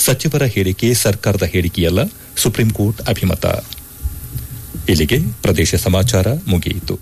ಸಚಿವರ ಹೇಳಿಕೆ ಸರ್ಕಾರದ ಹೇಳಿಕೆಯಲ್ಲ ಸುಪ್ರೀಂ ಕೋರ್ಟ್ ಅಭಿಮತ ಇಲ್ಲಿಗೆ ಪ್ರದೇಶ ಸಮಾಚಾರ ಮುಗಿಯಿತು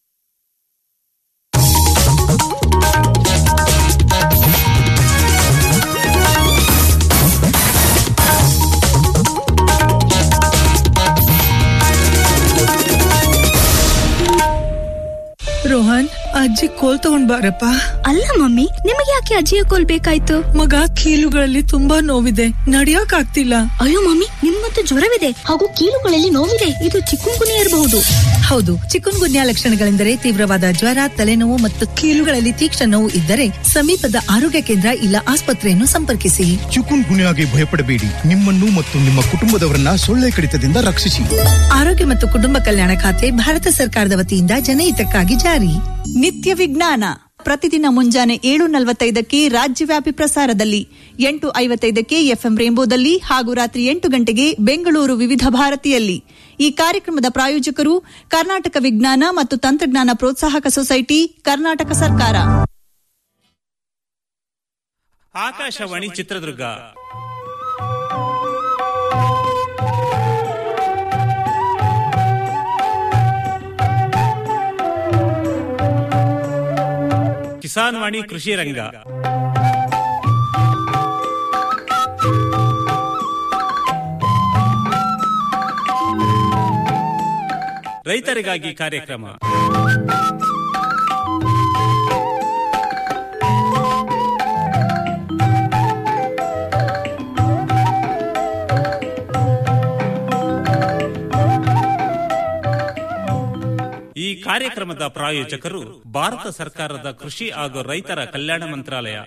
ರೋಹನ್ ಅಜ್ಜಿ ಕೋಲ್ ತಗೊಂಡ್ ಬಾರಪ್ಪ ಅಲ್ಲ ಮಮ್ಮಿ ನಿಮಗೆ ಯಾಕೆ ಅಜ್ಜಿಯ ಕೋಲ್ ಬೇಕಾಯ್ತು ಮಗ ಕೀಲುಗಳಲ್ಲಿ ತುಂಬಾ ನೋವಿದೆ ನಡಿಯಕ್ ಆಗ್ತಿಲ್ಲ ಅಯ್ಯೋ ಮಮ್ಮಿ ನಿಮ್ಗಂತೂ ಜ್ವರವಿದೆ ಹಾಗೂ ಕೀಲುಗಳಲ್ಲಿ ನೋವಿದೆ ಇದು ಚಿಕ್ಕುಂಗುನಿ ಇರಬಹುದು ಹೌದು ಚಿಕನ್ ಗುನ್ಯಾ ಲಕ್ಷಣಗಳೆಂದರೆ ತೀವ್ರವಾದ ಜ್ವರ ತಲೆನೋವು ಮತ್ತು ಕೀಲುಗಳಲ್ಲಿ ತೀಕ್ಷ್ಣ ನೋವು ಇದ್ದರೆ ಸಮೀಪದ ಆರೋಗ್ಯ ಕೇಂದ್ರ ಇಲ್ಲ ಆಸ್ಪತ್ರೆಯನ್ನು ಸಂಪರ್ಕಿಸಿ ಚಿಕುನ್ ಗುನ್ಯಾಗೆ ಭಯಪಡಬೇಡಿ ನಿಮ್ಮನ್ನು ಮತ್ತು ನಿಮ್ಮ ಕುಟುಂಬದವರನ್ನ ಸೊಳ್ಳೆ ಕಡಿತದಿಂದ ರಕ್ಷಿಸಿ ಆರೋಗ್ಯ ಮತ್ತು ಕುಟುಂಬ ಕಲ್ಯಾಣ ಖಾತೆ ಭಾರತ ಸರ್ಕಾರದ ವತಿಯಿಂದ ಜನಹಿತಕ್ಕಾಗಿ ಜಾರಿ ನಿತ್ಯ ವಿಜ್ಞಾನ ಪ್ರತಿದಿನ ಮುಂಜಾನೆ ಏಳು ನಲವತ್ತೈದಕ್ಕೆ ರಾಜ್ಯವ್ಯಾಪಿ ಪ್ರಸಾರದಲ್ಲಿ ಎಂಟು ಐವತ್ತೈದಕ್ಕೆ ಎಫ್ಎಂ ರೇಂಬೋದಲ್ಲಿ ಹಾಗೂ ರಾತ್ರಿ ಎಂಟು ಗಂಟೆಗೆ ಬೆಂಗಳೂರು ವಿವಿಧ ಭಾರತಿಯಲ್ಲಿ ಈ ಕಾರ್ಯಕ್ರಮದ ಪ್ರಾಯೋಜಕರು ಕರ್ನಾಟಕ ವಿಜ್ಞಾನ ಮತ್ತು ತಂತ್ರಜ್ಞಾನ ಪ್ರೋತ್ಸಾಹಕ ಸೊಸೈಟಿ ಕರ್ನಾಟಕ ಸರ್ಕಾರ ಆಕಾಶವಾಣಿ ಚಿತ್ರದುರ್ಗ ಕಿಸಾನ್ ವಾಣಿ ಕೃಷಿ ರಂಗ ರೈತರಿಗಾಗಿ ಕಾರ್ಯಕ್ರಮ ಈ ಕಾರ್ಯಕ್ರಮದ ಪ್ರಾಯೋಜಕರು ಭಾರತ ಸರ್ಕಾರದ ಕೃಷಿ ಹಾಗೂ ರೈತರ ಕಲ್ಯಾಣ ಮಂತ್ರಾಲಯ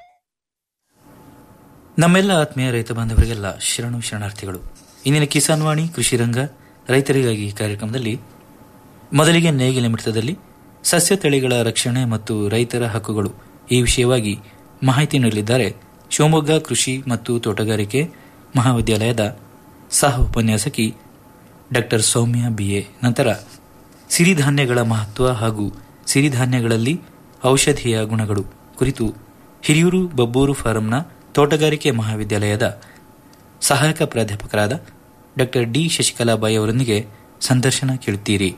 ನಮ್ಮೆಲ್ಲ ಆತ್ಮೀಯ ರೈತ ಬಾಂಧವರಿಗೆಲ್ಲ ಶರಣು ಶರಣಾರ್ಥಿಗಳು ಇಂದಿನ ಕಿಸಾನ್ ವಾಣಿ ಕೃಷಿ ರಂಗ ರೈತರಿಗಾಗಿ ಕಾರ್ಯಕ್ರಮದಲ್ಲಿ ಮೊದಲಿಗೆ ನೇಗಿಲ ಮಿಡಿತದಲ್ಲಿ ಸಸ್ಯ ತಳಿಗಳ ರಕ್ಷಣೆ ಮತ್ತು ರೈತರ ಹಕ್ಕುಗಳು ಈ ವಿಷಯವಾಗಿ ಮಾಹಿತಿ ನೀಡಲಿದ್ದಾರೆ ಶಿವಮೊಗ್ಗ ಕೃಷಿ ಮತ್ತು ತೋಟಗಾರಿಕೆ ಮಹಾವಿದ್ಯಾಲಯದ ಸಹ ಉಪನ್ಯಾಸಕಿ ಡಾಕ್ಟರ್ ಸೌಮ್ಯ ಬಿಎ ನಂತರ ಸಿರಿಧಾನ್ಯಗಳ ಮಹತ್ವ ಹಾಗೂ ಸಿರಿಧಾನ್ಯಗಳಲ್ಲಿ ಔಷಧೀಯ ಗುಣಗಳು ಕುರಿತು ಹಿರಿಯೂರು ಬಬ್ಬೂರು ಫಾರಂನ ತೋಟಗಾರಿಕೆ ಮಹಾವಿದ್ಯಾಲಯದ ಸಹಾಯಕ ಪ್ರಾಧ್ಯಾಪಕರಾದ ಡಾಕ್ಟರ್ ಡಿ ಶಶಿಕಲಾಬಾಯಿ ಅವರೊಂದಿಗೆ ಸಂದರ್ಶನ ಕೇಳುತ್ತೀರಿ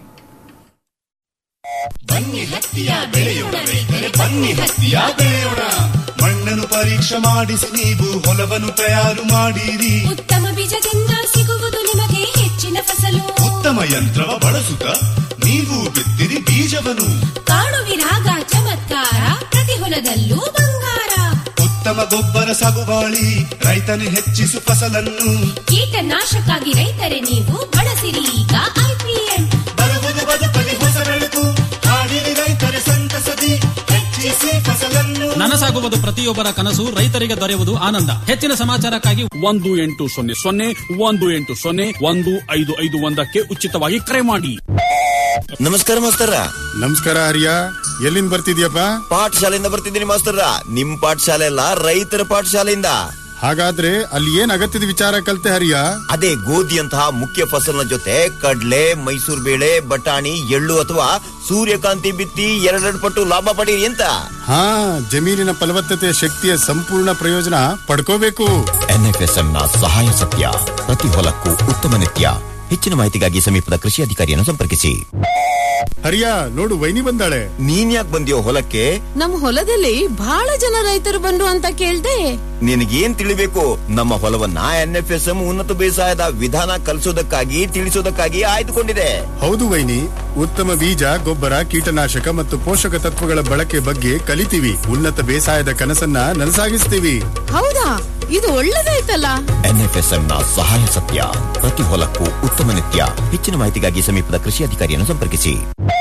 ಮಣ್ಣನ್ನು ಪರೀಕ್ಷೆ ಮಾಡಿಸಿ ನೀವು ಹೊಲವನ್ನು ತಯಾರು ಮಾಡಿರಿ ಉತ್ತಮ ಬೀಜದಿಂದ ಸಿಗುವುದು ನಿಮಗೆ ಹೆಚ್ಚಿನ ಫಸಲು ಉತ್ತಮ ಯಂತ್ರವ ಬಳಸುತ್ತ ನೀವು ಬಿತ್ತಿರಿ ಬೀಜವನ್ನು ಕಾಣುವಿರಾಗ ಚಮತ್ಕಾರ ಪ್ರತಿ ಹೊಲದಲ್ಲೂ ಬಂಗಾರ ಉತ್ತಮ ಗೊಬ್ಬರ ಸಾಗುವಾಳಿ ರೈತನು ಹೆಚ್ಚಿಸು ಫಸಲನ್ನು ಕೀಟನಾಶಕ್ಕಾಗಿ ರೈತರೇ ನೀವು ಬಳಸಿರಿ ಈಗ ಐಪಿಎಂ ಬರುವುದು ಬದುಕಲಿ ಹೊಸ ಬೆಳಕು ಹಾಡಿರಿ ರೈತರೆ ಸಂತಸದಿ ಹೆಚ್ಚಿಸಿ ಫಸಲನ್ನು ನನಸಾಗುವುದು ಪ್ರತಿಯೊಬ್ಬರ ಕನಸು ರೈತರಿಗೆ ದೊರೆಯುವುದು ಆನಂದ ಹೆಚ್ಚಿನ ಸಮಾಚಾರಕ್ಕಾಗಿ ಒಂದು ಎಂಟು ಸೊನ್ನೆ ಸೊನ್ನೆ ಒಂದು ಎಂಟು ಸೊನ್ನೆ ಒಂದು ಐದು ಐದು ಒಂದಕ್ಕೆ ಉಚಿತವಾಗಿ ಕರೆ ಮಾಡಿ ನಮಸ್ಕಾರ ಮಾಸ್ತರ ನಮಸ್ಕಾರ ಹರಿಯ ಎಲ್ಲಿಂದ ಬರ್ತಿದ್ಯಪ್ಪ ಪಾಠಶಾಲೆಯಿಂದ ಬರ್ತಿದ್ದೀನಿ ಮಾಸ್ತರ ನಿಮ್ ಪಾಠಶಾಲೆ ಅಲ್ಲ ರೈತರ ಪಾಠಶಾಲೆಯಿಂದ ಹಾಗಾದ್ರೆ ಅಲ್ಲಿ ಏನ್ ಅಗತ್ಯದ ವಿಚಾರ ಕಲ್ತೆ ಹರಿಯ ಅದೇ ಗೋಧಿಯಂತಹ ಮುಖ್ಯ ಫಸಲಿನ ಜೊತೆ ಕಡ್ಲೆ ಮೈಸೂರು ಬೇಳೆ ಬಟಾಣಿ ಎಳ್ಳು ಅಥವಾ ಸೂರ್ಯಕಾಂತಿ ಬಿತ್ತಿ ಎರಡೆರಡು ಪಟ್ಟು ಲಾಭ ಪಡೀರಿ ಅಂತ ಹಾ ಜಮೀನಿನ ಫಲವತ್ತತೆಯ ಶಕ್ತಿಯ ಸಂಪೂರ್ಣ ಪ್ರಯೋಜನ ಪಡ್ಕೋಬೇಕು ಎನ್ಎಫ್ಎಸ್ಎಂ ನ ಸಹಾಯ ಸತ್ಯ ಪ್ರತಿ ಹೊಲಕ್ಕೂ ಉತ್ತಮ ನಿತ್ಯ ಹೆಚ್ಚಿನ ಮಾಹಿತಿಗಾಗಿ ಸಮೀಪದ ಕೃಷಿ ಅಧಿಕಾರಿಯನ್ನು ಸಂಪರ್ಕಿಸಿ ಹರಿಯ ನೋಡು ವೈನಿ ಬಂದಾಳೆ ನೀನ್ ಯಾಕೆ ಬಂದಿಯೋ ಹೊಲಕ್ಕೆ ನಮ್ ಹೊಲದಲ್ಲಿ ಬಹಳ ಜನ ರೈತರು ಬಂದ್ರು ಅಂತ ಕೇಳ್ದೆ ನಿನಗೇನ್ ತಿಳಿಬೇಕು ನಮ್ಮ ಹೊಲವನ್ನ ಎನ್ಎಫ್ಎಸ್ಎಂ ಉನ್ನತ ಬೇಸಾಯದ ವಿಧಾನ ಕಲಿಸೋದಕ್ಕಾಗಿ ತಿಳಿಸೋದಕ್ಕಾಗಿ ಆಯ್ದುಕೊಂಡಿದೆ ಹೌದು ವೈನಿ ಉತ್ತಮ ಬೀಜ ಗೊಬ್ಬರ ಕೀಟನಾಶಕ ಮತ್ತು ಪೋಷಕ ತತ್ವಗಳ ಬಳಕೆ ಬಗ್ಗೆ ಕಲಿತೀವಿ ಉನ್ನತ ಬೇಸಾಯದ ಕನಸನ್ನ ನನಸಾಗಿಸ್ತೀವಿ ಹೌದಾ ಇದು ಒಳ್ಳೇದಾಯ್ತಲ್ಲ ಎನ್ಎಫ್ಎಸ್ಎಂ ನ ಸಹಾಯ ಸತ್ಯ ಪ್ರತಿ ಹೊಲಕ್ಕೂ ಉತ್ತಮ ನಿತ್ಯ ಹೆಚ್ಚಿನ ಮಾಹಿತಿಗಾಗಿ ಸಮೀಪದ ಕೃಷಿ ಅಧಿಕಾರಿಯನ್ನು ಸಂಪರ್ಕಿಸಿ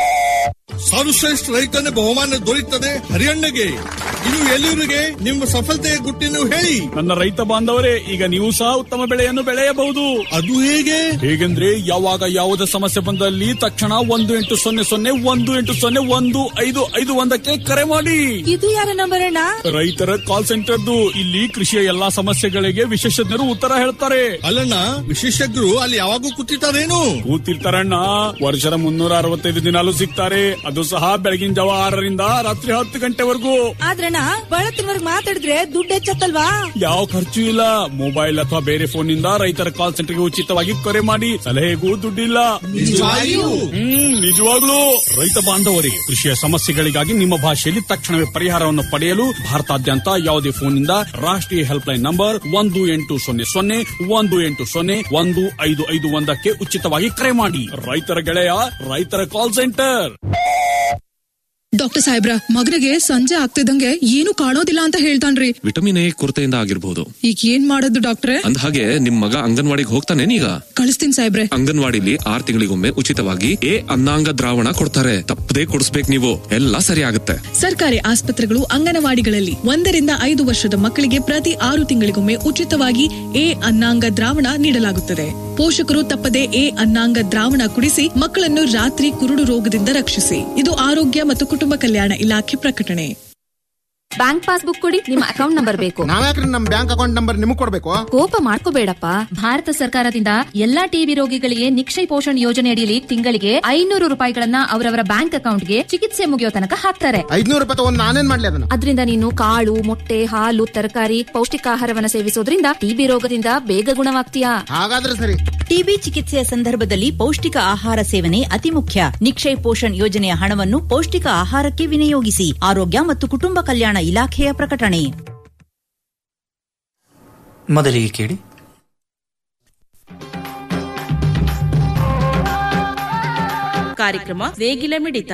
ಸರ್ವಶ್ರೇಷ್ಠ ರೈತನ ಬಹುಮಾನ ದೊರೆಯುತ್ತದೆ ಹರಿಯಣ್ಣಗೆ ಇದು ಎಲ್ಲಿವರಿಗೆ ನಿಮ್ಮ ಸಫಲತೆಯ ಗುಟ್ಟಿನ ಹೇಳಿ ನನ್ನ ರೈತ ಬಾಂಧವರೇ ಈಗ ನೀವು ಸಹ ಉತ್ತಮ ಬೆಳೆಯನ್ನು ಬೆಳೆಯಬಹುದು ಅದು ಹೇಗೆ ಹೇಗೆಂದ್ರೆ ಯಾವಾಗ ಯಾವುದೇ ಸಮಸ್ಯೆ ಬಂದಲ್ಲಿ ತಕ್ಷಣ ಒಂದು ಎಂಟು ಸೊನ್ನೆ ಸೊನ್ನೆ ಒಂದು ಎಂಟು ಸೊನ್ನೆ ಒಂದು ಐದು ಐದು ಒಂದಕ್ಕೆ ಕರೆ ಮಾಡಿ ಇದು ಯಾರ ನಂಬರ್ ಅಣ್ಣ ರೈತರ ಕಾಲ್ ಸೆಂಟರ್ದು ಇಲ್ಲಿ ಕೃಷಿಯ ಎಲ್ಲಾ ಸಮಸ್ಯೆಗಳಿಗೆ ವಿಶೇಷಜ್ಞರು ಉತ್ತರ ಹೇಳ್ತಾರೆ ಅಲ್ಲಣ್ಣ ವಿಶೇಷಜ್ಞರು ಅಲ್ಲಿ ಯಾವಾಗೂ ಕೂತಿರ್ತಾರೇನು ಕೂತಿರ್ತಾರಣ್ಣ ವರ್ಷದ ಮುನ್ನೂರ ಅರವತ್ತೈದು ದಿನಾಲು ಸಿಗ್ತಾರೆ ಅದು ಸಹ ಬೆಳಗಿನ ಜಾವ ಆರರಿಂದ ರಾತ್ರಿ ಹತ್ತು ಗಂಟೆವರೆಗೂ ಆದ್ರೆ ಚಿನ್ನಣ್ಣ ಬಳತ್ತಿನವರ್ಗ್ ಮಾತಾಡಿದ್ರೆ ದುಡ್ಡು ಹೆಚ್ಚತ್ತಲ್ವಾ ಯಾವ ಖರ್ಚು ಇಲ್ಲ ಮೊಬೈಲ್ ಅಥವಾ ಬೇರೆ ಫೋನ್ ನಿಂದ ರೈತರ ಕಾಲ್ ಸೆಂಟರ್ಗೆ ಉಚಿತವಾಗಿ ಕರೆ ಮಾಡಿ ಸಲಹೆಗೂ ದುಡ್ಡಿಲ್ಲ ನಿಜವಾಗಿಯೂ? ಹ್ಮ್ ನಿಜವಾಗ್ಲೂ ರೈತ ಬಾಂಧವರಿಗೆ ಕೃಷಿಯ ಸಮಸ್ಯೆಗಳಿಗಾಗಿ ನಿಮ್ಮ ಭಾಷೆಯಲ್ಲಿ ತಕ್ಷಣವೇ ಪರಿಹಾರವನ್ನು ಪಡೆಯಲು ಭಾರತಾದ್ಯಂತ ಯಾವುದೇ ಫೋನ್ ನಿಂದ ರಾಷ್ಟ್ರೀಯ ಹೆಲ್ಪ್ ಲೈನ್ ನಂಬರ್ ಒಂದು ಎಂಟು ಸೊನ್ನೆ ಸೊನ್ನೆ ಒಂದು ಎಂಟು ಸೊನ್ನೆ ಒಂದು ಐದು ಐದು ಒಂದಕ್ಕೆ ಉಚಿತವಾಗಿ ಕರೆ ಮಾಡಿ ರೈತರ ಗೆಳೆಯ ರೈತರ ಕಾಲ್ ಸೆಂಟರ್ ಡಾಕ್ಟರ್ ಸಾಹೇಬ್ರ ಮಗನಿಗೆ ಸಂಜೆ ಆಗ್ತಿದ್ದಂಗೆ ಏನು ಕಾಣೋದಿಲ್ಲ ಅಂತ ಹೇಳ್ತಾನ್ರಿ ವಿಟಮಿನ್ ಎ ಕೊರತೆಯಿಂದ ಆಗಿರ್ಬೋದು ಈಗ ಏನ್ ಮಾಡೋದು ಡಾಕ್ಟ್ರೆ ಅಂದ ಹಾಗೆ ನಿಮ್ ಮಗ ಅಂಗನವಾಡಿಗೆ ಹೋಗ್ತಾನೇನೀಗ ಕಳಿಸ್ತೀನಿ ಸಾಹೇಬ್ರೆ ಅಂಗನವಾಡಿಲಿ ಆರ್ ತಿಂಗಳಿಗೊಮ್ಮೆ ಉಚಿತವಾಗಿ ಎ ಅನ್ನಾಂಗ ದ್ರಾವಣ ಕೊಡ್ತಾರೆ ತಪ್ಪದೇ ಕೊಡಿಸ್ಬೇಕು ನೀವು ಎಲ್ಲ ಸರಿ ಆಗುತ್ತೆ ಸರ್ಕಾರಿ ಆಸ್ಪತ್ರೆಗಳು ಅಂಗನವಾಡಿಗಳಲ್ಲಿ ಒಂದರಿಂದ ಐದು ವರ್ಷದ ಮಕ್ಕಳಿಗೆ ಪ್ರತಿ ಆರು ತಿಂಗಳಿಗೊಮ್ಮೆ ಉಚಿತವಾಗಿ ಎ ಅನ್ನಾಂಗ ದ್ರಾವಣ ನೀಡಲಾಗುತ್ತದೆ ಪೋಷಕರು ತಪ್ಪದೆ ಎ ಅನ್ನಾಂಗ ದ್ರಾವಣ ಕುಡಿಸಿ ಮಕ್ಕಳನ್ನು ರಾತ್ರಿ ಕುರುಡು ರೋಗದಿಂದ ರಕ್ಷಿಸಿ ಇದು ಆರೋಗ್ಯ ಮತ್ತು ಕುಟುಂಬ ಕಲ್ಯಾಣ ಇಲಾಖೆ ಪ್ರಕಟಣೆ ಬ್ಯಾಂಕ್ ಪಾಸ್ಬುಕ್ ಕೊಡಿ ನಿಮ್ಮ ಅಕೌಂಟ್ ನಂಬರ್ ಬೇಕು ನಾವ್ಯಾಕ್ರಿ ನಮ್ ಬ್ಯಾಂಕ್ ಅಕೌಂಟ್ ನಂಬರ್ ನಿಮಗ್ ಕೊಡ್ಬೇಕು ಕೋಪ ಮಾಡ್ಕೋಬೇಡಪ್ಪ ಭಾರತ ಸರ್ಕಾರದಿಂದ ಎಲ್ಲಾ ಟಿಬಿ ರೋಗಿಗಳಿಗೆ ನಿಕ್ಷಯ ಪೋಷಣ್ ಯೋಜನೆ ಅಡಿಯಲ್ಲಿ ತಿಂಗಳಿಗೆ ಐನೂರು ರೂಪಾಯಿಗಳನ್ನ ಅವರವರ ಬ್ಯಾಂಕ್ ಅಕೌಂಟ್ಗೆ ಚಿಕಿತ್ಸೆ ಮುಗಿಯೋ ತನಕ ಹಾಕ್ತಾರೆ ಐದ್ನೂರು ರೂಪಾಯಿ ತಗೊಂಡ್ ನಾನೇನ್ ಮಾಡ್ಲಿ ಅದನ್ನ ಅದರಿಂದ ನೀನು ಕಾಳು ಮೊಟ್ಟೆ ಹಾಲು ತರಕಾರಿ ಪೌಷ್ಟಿಕಾಹಾರವನ್ನ ಸೇವಿಸೋದ್ರಿಂದ ಟಿಬಿ ರೋಗದಿಂದ ಬೇಗ ಗುಣವಾಗ್ತೀಯಾ ಹಾಗಾದ್ರೆ ಸರಿ ಟಿಬಿ ಚಿಕಿತ್ಸೆಯ ಸಂದರ್ಭದಲ್ಲಿ ಪೌಷ್ಟಿಕ ಆಹಾರ ಸೇವನೆ ಅತಿ ಮುಖ್ಯ ನಿಕ್ಷಯ್ ಪೋಷಣ್ ಯೋಜನೆಯ ಹಣವನ್ನು ಪೌಷ್ಟಿಕ ಆಹಾರಕ್ಕೆ ವಿನಿಯೋಗಿಸಿ ಆರೋಗ್ಯ ಮತ್ತು ಕುಟುಂಬ ಕಲ್ಯಾಣ ಇಲಾಖೆಯ ಪ್ರಕಟಣೆ ಮೊದಲಿಗೆ ಕೇಳಿ ಕಾರ್ಯಕ್ರಮ ನೇಗಿಲ ಮಿಡಿತ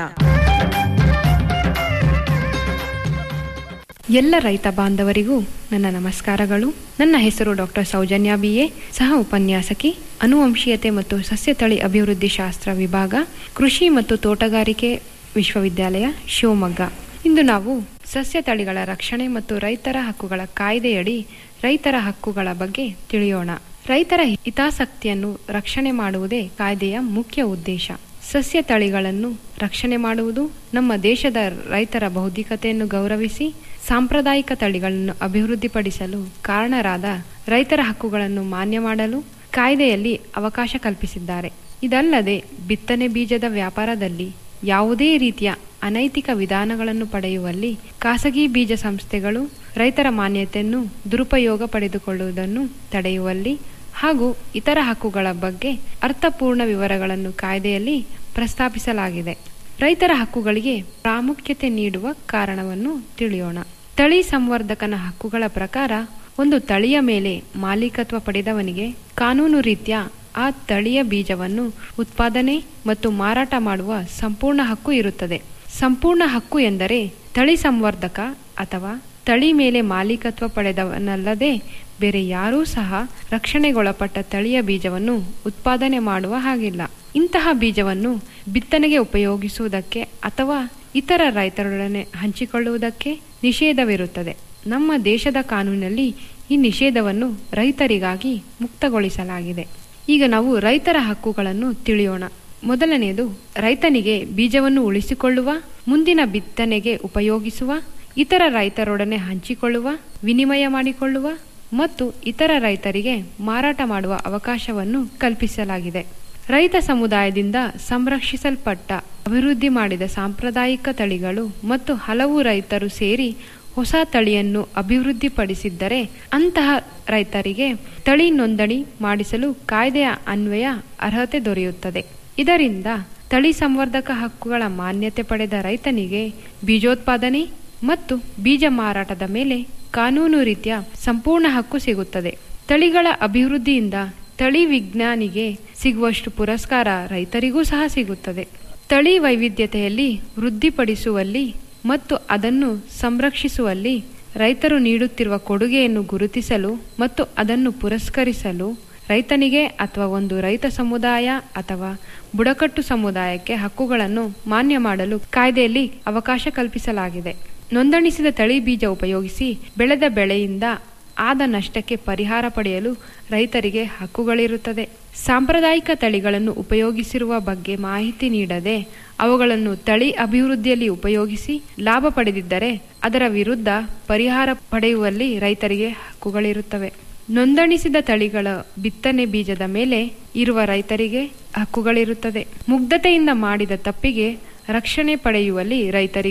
ಎಲ್ಲ ರೈತ ಬಾಂಧವರಿಗೂ ನನ್ನ ನಮಸ್ಕಾರಗಳು ನನ್ನ ಹೆಸರು ಡಾಕ್ಟರ್ ಸೌಜನ್ಯ ಬಿಎ ಸಹ ಉಪನ್ಯಾಸಕಿ ಅನುವಂಶೀಯತೆ ಮತ್ತು ಸಸ್ಯತಳಿ ಅಭಿವೃದ್ಧಿ ಶಾಸ್ತ್ರ ವಿಭಾಗ ಕೃಷಿ ಮತ್ತು ತೋಟಗಾರಿಕೆ ವಿಶ್ವವಿದ್ಯಾಲಯ ಶಿವಮೊಗ್ಗ ಇಂದು ನಾವು ಸಸ್ಯ ತಳಿಗಳ ರಕ್ಷಣೆ ಮತ್ತು ರೈತರ ಹಕ್ಕುಗಳ ಕಾಯ್ದೆಯಡಿ ರೈತರ ಹಕ್ಕುಗಳ ಬಗ್ಗೆ ತಿಳಿಯೋಣ ರೈತರ ಹಿತಾಸಕ್ತಿಯನ್ನು ರಕ್ಷಣೆ ಮಾಡುವುದೇ ಕಾಯ್ದೆಯ ಮುಖ್ಯ ಉದ್ದೇಶ ಸಸ್ಯ ತಳಿಗಳನ್ನು ರಕ್ಷಣೆ ಮಾಡುವುದು ನಮ್ಮ ದೇಶದ ರೈತರ ಬೌದ್ಧಿಕತೆಯನ್ನು ಗೌರವಿಸಿ ಸಾಂಪ್ರದಾಯಿಕ ತಳಿಗಳನ್ನು ಅಭಿವೃದ್ಧಿಪಡಿಸಲು ಕಾರಣರಾದ ರೈತರ ಹಕ್ಕುಗಳನ್ನು ಮಾನ್ಯ ಮಾಡಲು ಕಾಯ್ದೆಯಲ್ಲಿ ಅವಕಾಶ ಕಲ್ಪಿಸಿದ್ದಾರೆ ಇದಲ್ಲದೆ ಬಿತ್ತನೆ ಬೀಜದ ವ್ಯಾಪಾರದಲ್ಲಿ ಯಾವುದೇ ರೀತಿಯ ಅನೈತಿಕ ವಿಧಾನಗಳನ್ನು ಪಡೆಯುವಲ್ಲಿ ಖಾಸಗಿ ಬೀಜ ಸಂಸ್ಥೆಗಳು ರೈತರ ಮಾನ್ಯತೆಯನ್ನು ದುರುಪಯೋಗ ಪಡೆದುಕೊಳ್ಳುವುದನ್ನು ತಡೆಯುವಲ್ಲಿ ಹಾಗೂ ಇತರ ಹಕ್ಕುಗಳ ಬಗ್ಗೆ ಅರ್ಥಪೂರ್ಣ ವಿವರಗಳನ್ನು ಕಾಯ್ದೆಯಲ್ಲಿ ಪ್ರಸ್ತಾಪಿಸಲಾಗಿದೆ ರೈತರ ಹಕ್ಕುಗಳಿಗೆ ಪ್ರಾಮುಖ್ಯತೆ ನೀಡುವ ಕಾರಣವನ್ನು ತಿಳಿಯೋಣ ತಳಿ ಸಂವರ್ಧಕನ ಹಕ್ಕುಗಳ ಪ್ರಕಾರ ಒಂದು ತಳಿಯ ಮೇಲೆ ಮಾಲೀಕತ್ವ ಪಡೆದವನಿಗೆ ಕಾನೂನು ರೀತ್ಯ ಆ ತಳಿಯ ಬೀಜವನ್ನು ಉತ್ಪಾದನೆ ಮತ್ತು ಮಾರಾಟ ಮಾಡುವ ಸಂಪೂರ್ಣ ಹಕ್ಕು ಇರುತ್ತದೆ ಸಂಪೂರ್ಣ ಹಕ್ಕು ಎಂದರೆ ತಳಿ ಸಂವರ್ಧಕ ಅಥವಾ ತಳಿ ಮೇಲೆ ಮಾಲೀಕತ್ವ ಪಡೆದವನಲ್ಲದೆ ಬೇರೆ ಯಾರೂ ಸಹ ರಕ್ಷಣೆಗೊಳಪಟ್ಟ ತಳಿಯ ಬೀಜವನ್ನು ಉತ್ಪಾದನೆ ಮಾಡುವ ಹಾಗಿಲ್ಲ ಇಂತಹ ಬೀಜವನ್ನು ಬಿತ್ತನೆಗೆ ಉಪಯೋಗಿಸುವುದಕ್ಕೆ ಅಥವಾ ಇತರ ರೈತರೊಡನೆ ಹಂಚಿಕೊಳ್ಳುವುದಕ್ಕೆ ನಿಷೇಧವಿರುತ್ತದೆ ನಮ್ಮ ದೇಶದ ಕಾನೂನಿನಲ್ಲಿ ಈ ನಿಷೇಧವನ್ನು ರೈತರಿಗಾಗಿ ಮುಕ್ತಗೊಳಿಸಲಾಗಿದೆ ಈಗ ನಾವು ರೈತರ ಹಕ್ಕುಗಳನ್ನು ತಿಳಿಯೋಣ ಮೊದಲನೆಯದು ರೈತನಿಗೆ ಬೀಜವನ್ನು ಉಳಿಸಿಕೊಳ್ಳುವ ಮುಂದಿನ ಬಿತ್ತನೆಗೆ ಉಪಯೋಗಿಸುವ ಇತರ ರೈತರೊಡನೆ ಹಂಚಿಕೊಳ್ಳುವ ವಿನಿಮಯ ಮಾಡಿಕೊಳ್ಳುವ ಮತ್ತು ಇತರ ರೈತರಿಗೆ ಮಾರಾಟ ಮಾಡುವ ಅವಕಾಶವನ್ನು ಕಲ್ಪಿಸಲಾಗಿದೆ ರೈತ ಸಮುದಾಯದಿಂದ ಸಂರಕ್ಷಿಸಲ್ಪಟ್ಟ ಅಭಿವೃದ್ಧಿ ಮಾಡಿದ ಸಾಂಪ್ರದಾಯಿಕ ತಳಿಗಳು ಮತ್ತು ಹಲವು ರೈತರು ಸೇರಿ ಹೊಸ ತಳಿಯನ್ನು ಅಭಿವೃದ್ಧಿಪಡಿಸಿದ್ದರೆ ಅಂತಹ ರೈತರಿಗೆ ತಳಿ ನೋಂದಣಿ ಮಾಡಿಸಲು ಕಾಯ್ದೆಯ ಅನ್ವಯ ಅರ್ಹತೆ ದೊರೆಯುತ್ತದೆ ಇದರಿಂದ ತಳಿ ಸಂವರ್ಧಕ ಹಕ್ಕುಗಳ ಮಾನ್ಯತೆ ಪಡೆದ ರೈತನಿಗೆ ಬೀಜೋತ್ಪಾದನೆ ಮತ್ತು ಬೀಜ ಮಾರಾಟದ ಮೇಲೆ ಕಾನೂನು ರೀತಿಯ ಸಂಪೂರ್ಣ ಹಕ್ಕು ಸಿಗುತ್ತದೆ ತಳಿಗಳ ಅಭಿವೃದ್ಧಿಯಿಂದ ತಳಿ ವಿಜ್ಞಾನಿಗೆ ಸಿಗುವಷ್ಟು ಪುರಸ್ಕಾರ ರೈತರಿಗೂ ಸಹ ಸಿಗುತ್ತದೆ ತಳಿ ವೈವಿಧ್ಯತೆಯಲ್ಲಿ ವೃದ್ಧಿಪಡಿಸುವಲ್ಲಿ ಮತ್ತು ಅದನ್ನು ಸಂರಕ್ಷಿಸುವಲ್ಲಿ ರೈತರು ನೀಡುತ್ತಿರುವ ಕೊಡುಗೆಯನ್ನು ಗುರುತಿಸಲು ಮತ್ತು ಅದನ್ನು ಪುರಸ್ಕರಿಸಲು ರೈತನಿಗೆ ಅಥವಾ ಒಂದು ರೈತ ಸಮುದಾಯ ಅಥವಾ ಬುಡಕಟ್ಟು ಸಮುದಾಯಕ್ಕೆ ಹಕ್ಕುಗಳನ್ನು ಮಾನ್ಯ ಮಾಡಲು ಕಾಯ್ದೆಯಲ್ಲಿ ಅವಕಾಶ ಕಲ್ಪಿಸಲಾಗಿದೆ ನೋಂದಣಿಸಿದ ತಳಿ ಬೀಜ ಉಪಯೋಗಿಸಿ ಬೆಳೆದ ಬೆಳೆಯಿಂದ ಆದ ನಷ್ಟಕ್ಕೆ ಪರಿಹಾರ ಪಡೆಯಲು ರೈತರಿಗೆ ಹಕ್ಕುಗಳಿರುತ್ತದೆ ಸಾಂಪ್ರದಾಯಿಕ ತಳಿಗಳನ್ನು ಉಪಯೋಗಿಸಿರುವ ಬಗ್ಗೆ ಮಾಹಿತಿ ನೀಡದೆ ಅವುಗಳನ್ನು ತಳಿ ಅಭಿವೃದ್ಧಿಯಲ್ಲಿ ಉಪಯೋಗಿಸಿ ಲಾಭ ಪಡೆದಿದ್ದರೆ ಅದರ ವಿರುದ್ಧ ಪರಿಹಾರ ಪಡೆಯುವಲ್ಲಿ ರೈತರಿಗೆ ಹಕ್ಕುಗಳಿರುತ್ತವೆ ನೋಂದಣಿಸಿದ ತಳಿಗಳ ಬಿತ್ತನೆ ಬೀಜದ ಮೇಲೆ ಇರುವ ರೈತರಿಗೆ ಹಕ್ಕುಗಳಿರುತ್ತದೆ ಮುಗ್ಧತೆಯಿಂದ ಮಾಡಿದ ತಪ್ಪಿಗೆ ರಕ್ಷಣೆ ಪಡೆಯುವಲ್ಲಿ ರೈತರಿಗೆ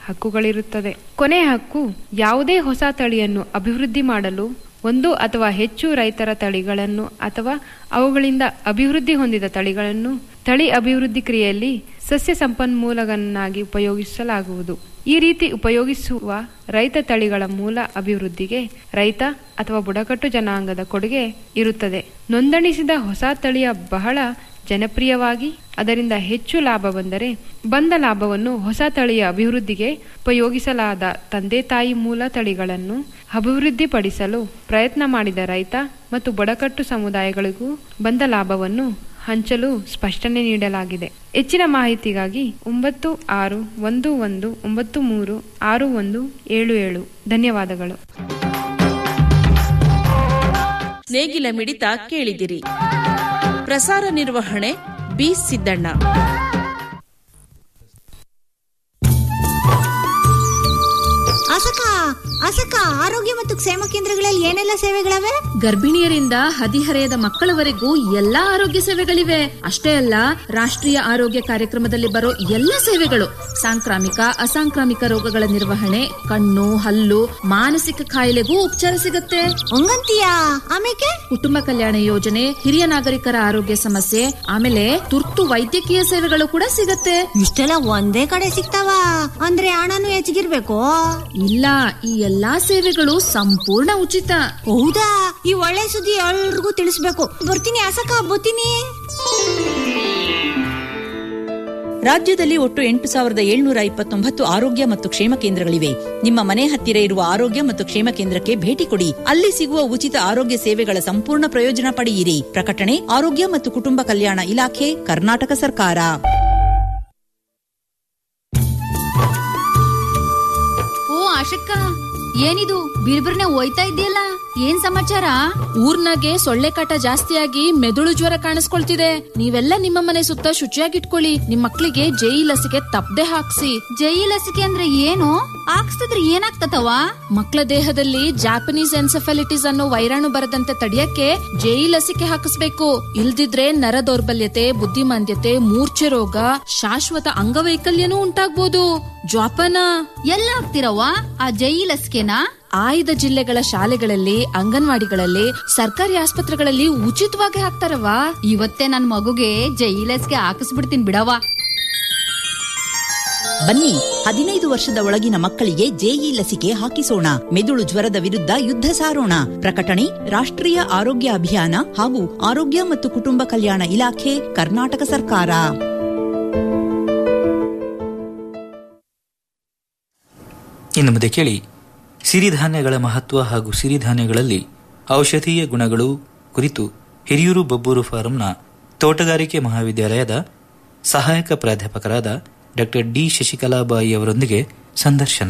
ಹಕ್ಕುಗಳಿರುತ್ತದೆ ಕೊನೆಯ ಹಕ್ಕು ಯಾವುದೇ ಹೊಸ ತಳಿಯನ್ನು ಅಭಿವೃದ್ಧಿ ಮಾಡಲು ಒಂದು ಅಥವಾ ಹೆಚ್ಚು ರೈತರ ತಳಿಗಳನ್ನು ಅಥವಾ ಅವುಗಳಿಂದ ಅಭಿವೃದ್ಧಿ ಹೊಂದಿದ ತಳಿಗಳನ್ನು ತಳಿ ಅಭಿವೃದ್ಧಿ ಕ್ರಿಯೆಯಲ್ಲಿ ಸಸ್ಯ ಸಂಪನ್ಮೂಲವನ್ನಾಗಿ ಉಪಯೋಗಿಸಲಾಗುವುದು ಈ ರೀತಿ ಉಪಯೋಗಿಸುವ ರೈತ ತಳಿಗಳ ಮೂಲ ಅಭಿವೃದ್ಧಿಗೆ ರೈತ ಅಥವಾ ಬುಡಕಟ್ಟು ಜನಾಂಗದ ಕೊಡುಗೆ ಇರುತ್ತದೆ ನೋಂದಣಿಸಿದ ಹೊಸ ತಳಿಯ ಬಹಳ ಜನಪ್ರಿಯವಾಗಿ ಅದರಿಂದ ಹೆಚ್ಚು ಲಾಭ ಬಂದರೆ ಬಂದ ಲಾಭವನ್ನು ಹೊಸ ತಳಿಯ ಅಭಿವೃದ್ಧಿಗೆ ಉಪಯೋಗಿಸಲಾದ ತಂದೆ ತಾಯಿ ಮೂಲ ತಳಿಗಳನ್ನು ಅಭಿವೃದ್ಧಿಪಡಿಸಲು ಪ್ರಯತ್ನ ಮಾಡಿದ ರೈತ ಮತ್ತು ಬುಡಕಟ್ಟು ಸಮುದಾಯಗಳಿಗೂ ಬಂದ ಲಾಭವನ್ನು ಹಂಚಲು ಸ್ಪಷ್ಟನೆ ನೀಡಲಾಗಿದೆ ಹೆಚ್ಚಿನ ಮಾಹಿತಿಗಾಗಿ ಒಂಬತ್ತು ಆರು ಒಂದು ಒಂದು ಒಂಬತ್ತು ಮೂರು ಆರು ಒಂದು ಏಳು ಏಳು ಧನ್ಯವಾದಗಳು ನೇಗಿಲ ಮಿಡಿತ ಕೇಳಿದಿರಿ ಪ್ರಸಾರ ನಿರ್ವಹಣೆ ಬಿ ಸಿದ್ದಣ್ಣ ಅಸಕ ಅಸಕ ಆರೋಗ್ಯ ಮತ್ತು ಕ್ಷೇಮ ಕೇಂದ್ರಗಳಲ್ಲಿ ಏನೆಲ್ಲ ಸೇವೆಗಳವೆ ಗರ್ಭಿಣಿಯರಿಂದ ಹದಿಹರೆಯದ ಮಕ್ಕಳವರೆಗೂ ಎಲ್ಲಾ ಆರೋಗ್ಯ ಸೇವೆಗಳಿವೆ ಅಷ್ಟೇ ಅಲ್ಲ ರಾಷ್ಟ್ರೀಯ ಆರೋಗ್ಯ ಕಾರ್ಯಕ್ರಮದಲ್ಲಿ ಬರೋ ಎಲ್ಲ ಸೇವೆಗಳು ಸಾಂಕ್ರಾಮಿಕ ಅಸಾಂಕ್ರಾಮಿಕ ರೋಗಗಳ ನಿರ್ವಹಣೆ ಕಣ್ಣು ಹಲ್ಲು ಮಾನಸಿಕ ಕಾಯಿಲೆಗೂ ಉಪಚಾರ ಸಿಗುತ್ತೆ ಹಂಗಂತೀಯಾ ಆಮೇಲೆ ಕುಟುಂಬ ಕಲ್ಯಾಣ ಯೋಜನೆ ಹಿರಿಯ ನಾಗರಿಕರ ಆರೋಗ್ಯ ಸಮಸ್ಯೆ ಆಮೇಲೆ ತುರ್ತು ವೈದ್ಯಕೀಯ ಸೇವೆಗಳು ಕೂಡ ಸಿಗತ್ತೆ ಇಷ್ಟೆಲ್ಲ ಒಂದೇ ಕಡೆ ಸಿಗ್ತಾವ ಅಂದ್ರೆ ಹಣನು ಹೆಚ್ಚಿಗಿರ್ಬೇಕು ಇಲ್ಲ ಈ ಎಲ್ಲಾ ಸೇವೆಗಳು ಸಂಪೂರ್ಣ ಉಚಿತ ಹೌದಾ ಈ ಒಳ್ಳೆ ಸುದ್ದಿ ಎಲ್ರಿಗೂ ತಿಳಿಸ್ಬೇಕು ಬರ್ತೀನಿ ಅಸಕ ಬರ್ತೀನಿ ರಾಜ್ಯದಲ್ಲಿ ಒಟ್ಟು ಎಂಟು ಸಾವಿರದ ಏಳ್ನೂರ ಇಪ್ಪತ್ತೊಂಬತ್ತು ಆರೋಗ್ಯ ಮತ್ತು ಕ್ಷೇಮ ಕೇಂದ್ರಗಳಿವೆ ನಿಮ್ಮ ಮನೆ ಹತ್ತಿರ ಇರುವ ಆರೋಗ್ಯ ಮತ್ತು ಕ್ಷೇಮ ಕೇಂದ್ರಕ್ಕೆ ಭೇಟಿ ಕೊಡಿ ಅಲ್ಲಿ ಸಿಗುವ ಉಚಿತ ಆರೋಗ್ಯ ಸೇವೆಗಳ ಸಂಪೂರ್ಣ ಪ್ರಯೋಜನ ಪಡೆಯಿರಿ ಪ್ರಕಟಣೆ ಆರೋಗ್ಯ ಮತ್ತು ಕುಟುಂಬ ಕಲ್ಯಾಣ ಇಲಾಖೆ ಕರ್ನಾಟಕ ಸರ್ಕಾರ ಓ ಆಶಕ್ಕ ಏನಿದು ಬಿರ್ಬಿರ್ನೆ ಹೋಯ್ತಾ ಇದೆಯಲ್ಲ ಏನ್ ಸಮಾಚಾರ ಊರ್ನಾಗೆ ಸೊಳ್ಳೆ ಕಾಟ ಜಾಸ್ತಿಯಾಗಿ ಮೆದುಳು ಜ್ವರ ಕಾಣಿಸ್ಕೊಳ್ತಿದೆ ನೀವೆಲ್ಲ ನಿಮ್ಮ ಮನೆ ಸುತ್ತ ಶುಚಿಯಾಗಿಟ್ಕೊಳ್ಳಿ ನಿಮ್ ಮಕ್ಳಿಗೆ ಜೈ ಲಸಿಕೆ ತಪ್ಪದೆ ಹಾಕ್ಸಿ ಜೈ ಲಸಿಕೆ ಅಂದ್ರೆ ಏನು ಹಾಕ್ಸ್ತಿದ್ರೆ ಏನಾಗ್ತತವ ಮಕ್ಕಳ ದೇಹದಲ್ಲಿ ಜಾಪನೀಸ್ ಎನ್ಸೆಫಾಲಿಟಿಸ್ ಅನ್ನೋ ವೈರಾಣು ಬರದಂತೆ ತಡೆಯಕ್ಕೆ ಜೈ ಲಸಿಕೆ ಹಾಕಿಸ್ಬೇಕು ಇಲ್ದಿದ್ರೆ ನರ ದೌರ್ಬಲ್ಯತೆ ಬುದ್ಧಿಮಾಂದ್ಯತೆ ಮೂರ್ಛೆ ರೋಗ ಶಾಶ್ವತ ಅಂಗವೈಕಲ್ಯನೂ ಉಂಟಾಗ್ಬೋದು ಜ್ವಾಪನ ಎಲ್ಲ ಹಾಕ್ತಿರವ್ವ ಆ ಜೈ ಲಸಿಕೆನಾ ಆಯ್ದ ಜಿಲ್ಲೆಗಳ ಶಾಲೆಗಳಲ್ಲಿ ಅಂಗನವಾಡಿಗಳಲ್ಲಿ ಸರ್ಕಾರಿ ಆಸ್ಪತ್ರೆಗಳಲ್ಲಿ ಉಚಿತವಾಗಿ ಹಾಕ್ತಾರವ ಇವತ್ತೇ ನನ್ ಮಗುಗೆ ಜೈ ಲಸಿಕೆ ಹಾಕಿಸ್ಬಿಡ್ತೀನಿ ಬಿಡವ ಬನ್ನಿ ಹದಿನೈದು ವರ್ಷದ ಒಳಗಿನ ಮಕ್ಕಳಿಗೆ ಜೆಇ ಲಸಿಕೆ ಹಾಕಿಸೋಣ ಮೆದುಳು ಜ್ವರದ ವಿರುದ್ಧ ಯುದ್ಧ ಸಾರೋಣ ಪ್ರಕಟಣೆ ರಾಷ್ಟ್ರೀಯ ಆರೋಗ್ಯ ಅಭಿಯಾನ ಹಾಗೂ ಆರೋಗ್ಯ ಮತ್ತು ಕುಟುಂಬ ಕಲ್ಯಾಣ ಇಲಾಖೆ ಕರ್ನಾಟಕ ಸರ್ಕಾರ ಇನ್ನು ಮುಂದೆ ಕೇಳಿ ಸಿರಿಧಾನ್ಯಗಳ ಮಹತ್ವ ಹಾಗೂ ಸಿರಿಧಾನ್ಯಗಳಲ್ಲಿ ಔಷಧೀಯ ಗುಣಗಳು ಕುರಿತು ಹಿರಿಯೂರು ಬಬ್ಬೂರು ಫಾರಂನ ತೋಟಗಾರಿಕೆ ಮಹಾವಿದ್ಯಾಲಯದ ಸಹಾಯಕ ಪ್ರಾಧ್ಯಾಪಕರಾದ ಡಾಕ್ಟರ್ ಡಿ ಶಶಿಕಲಾಬಾಯಿ ಅವರೊಂದಿಗೆ ಸಂದರ್ಶನ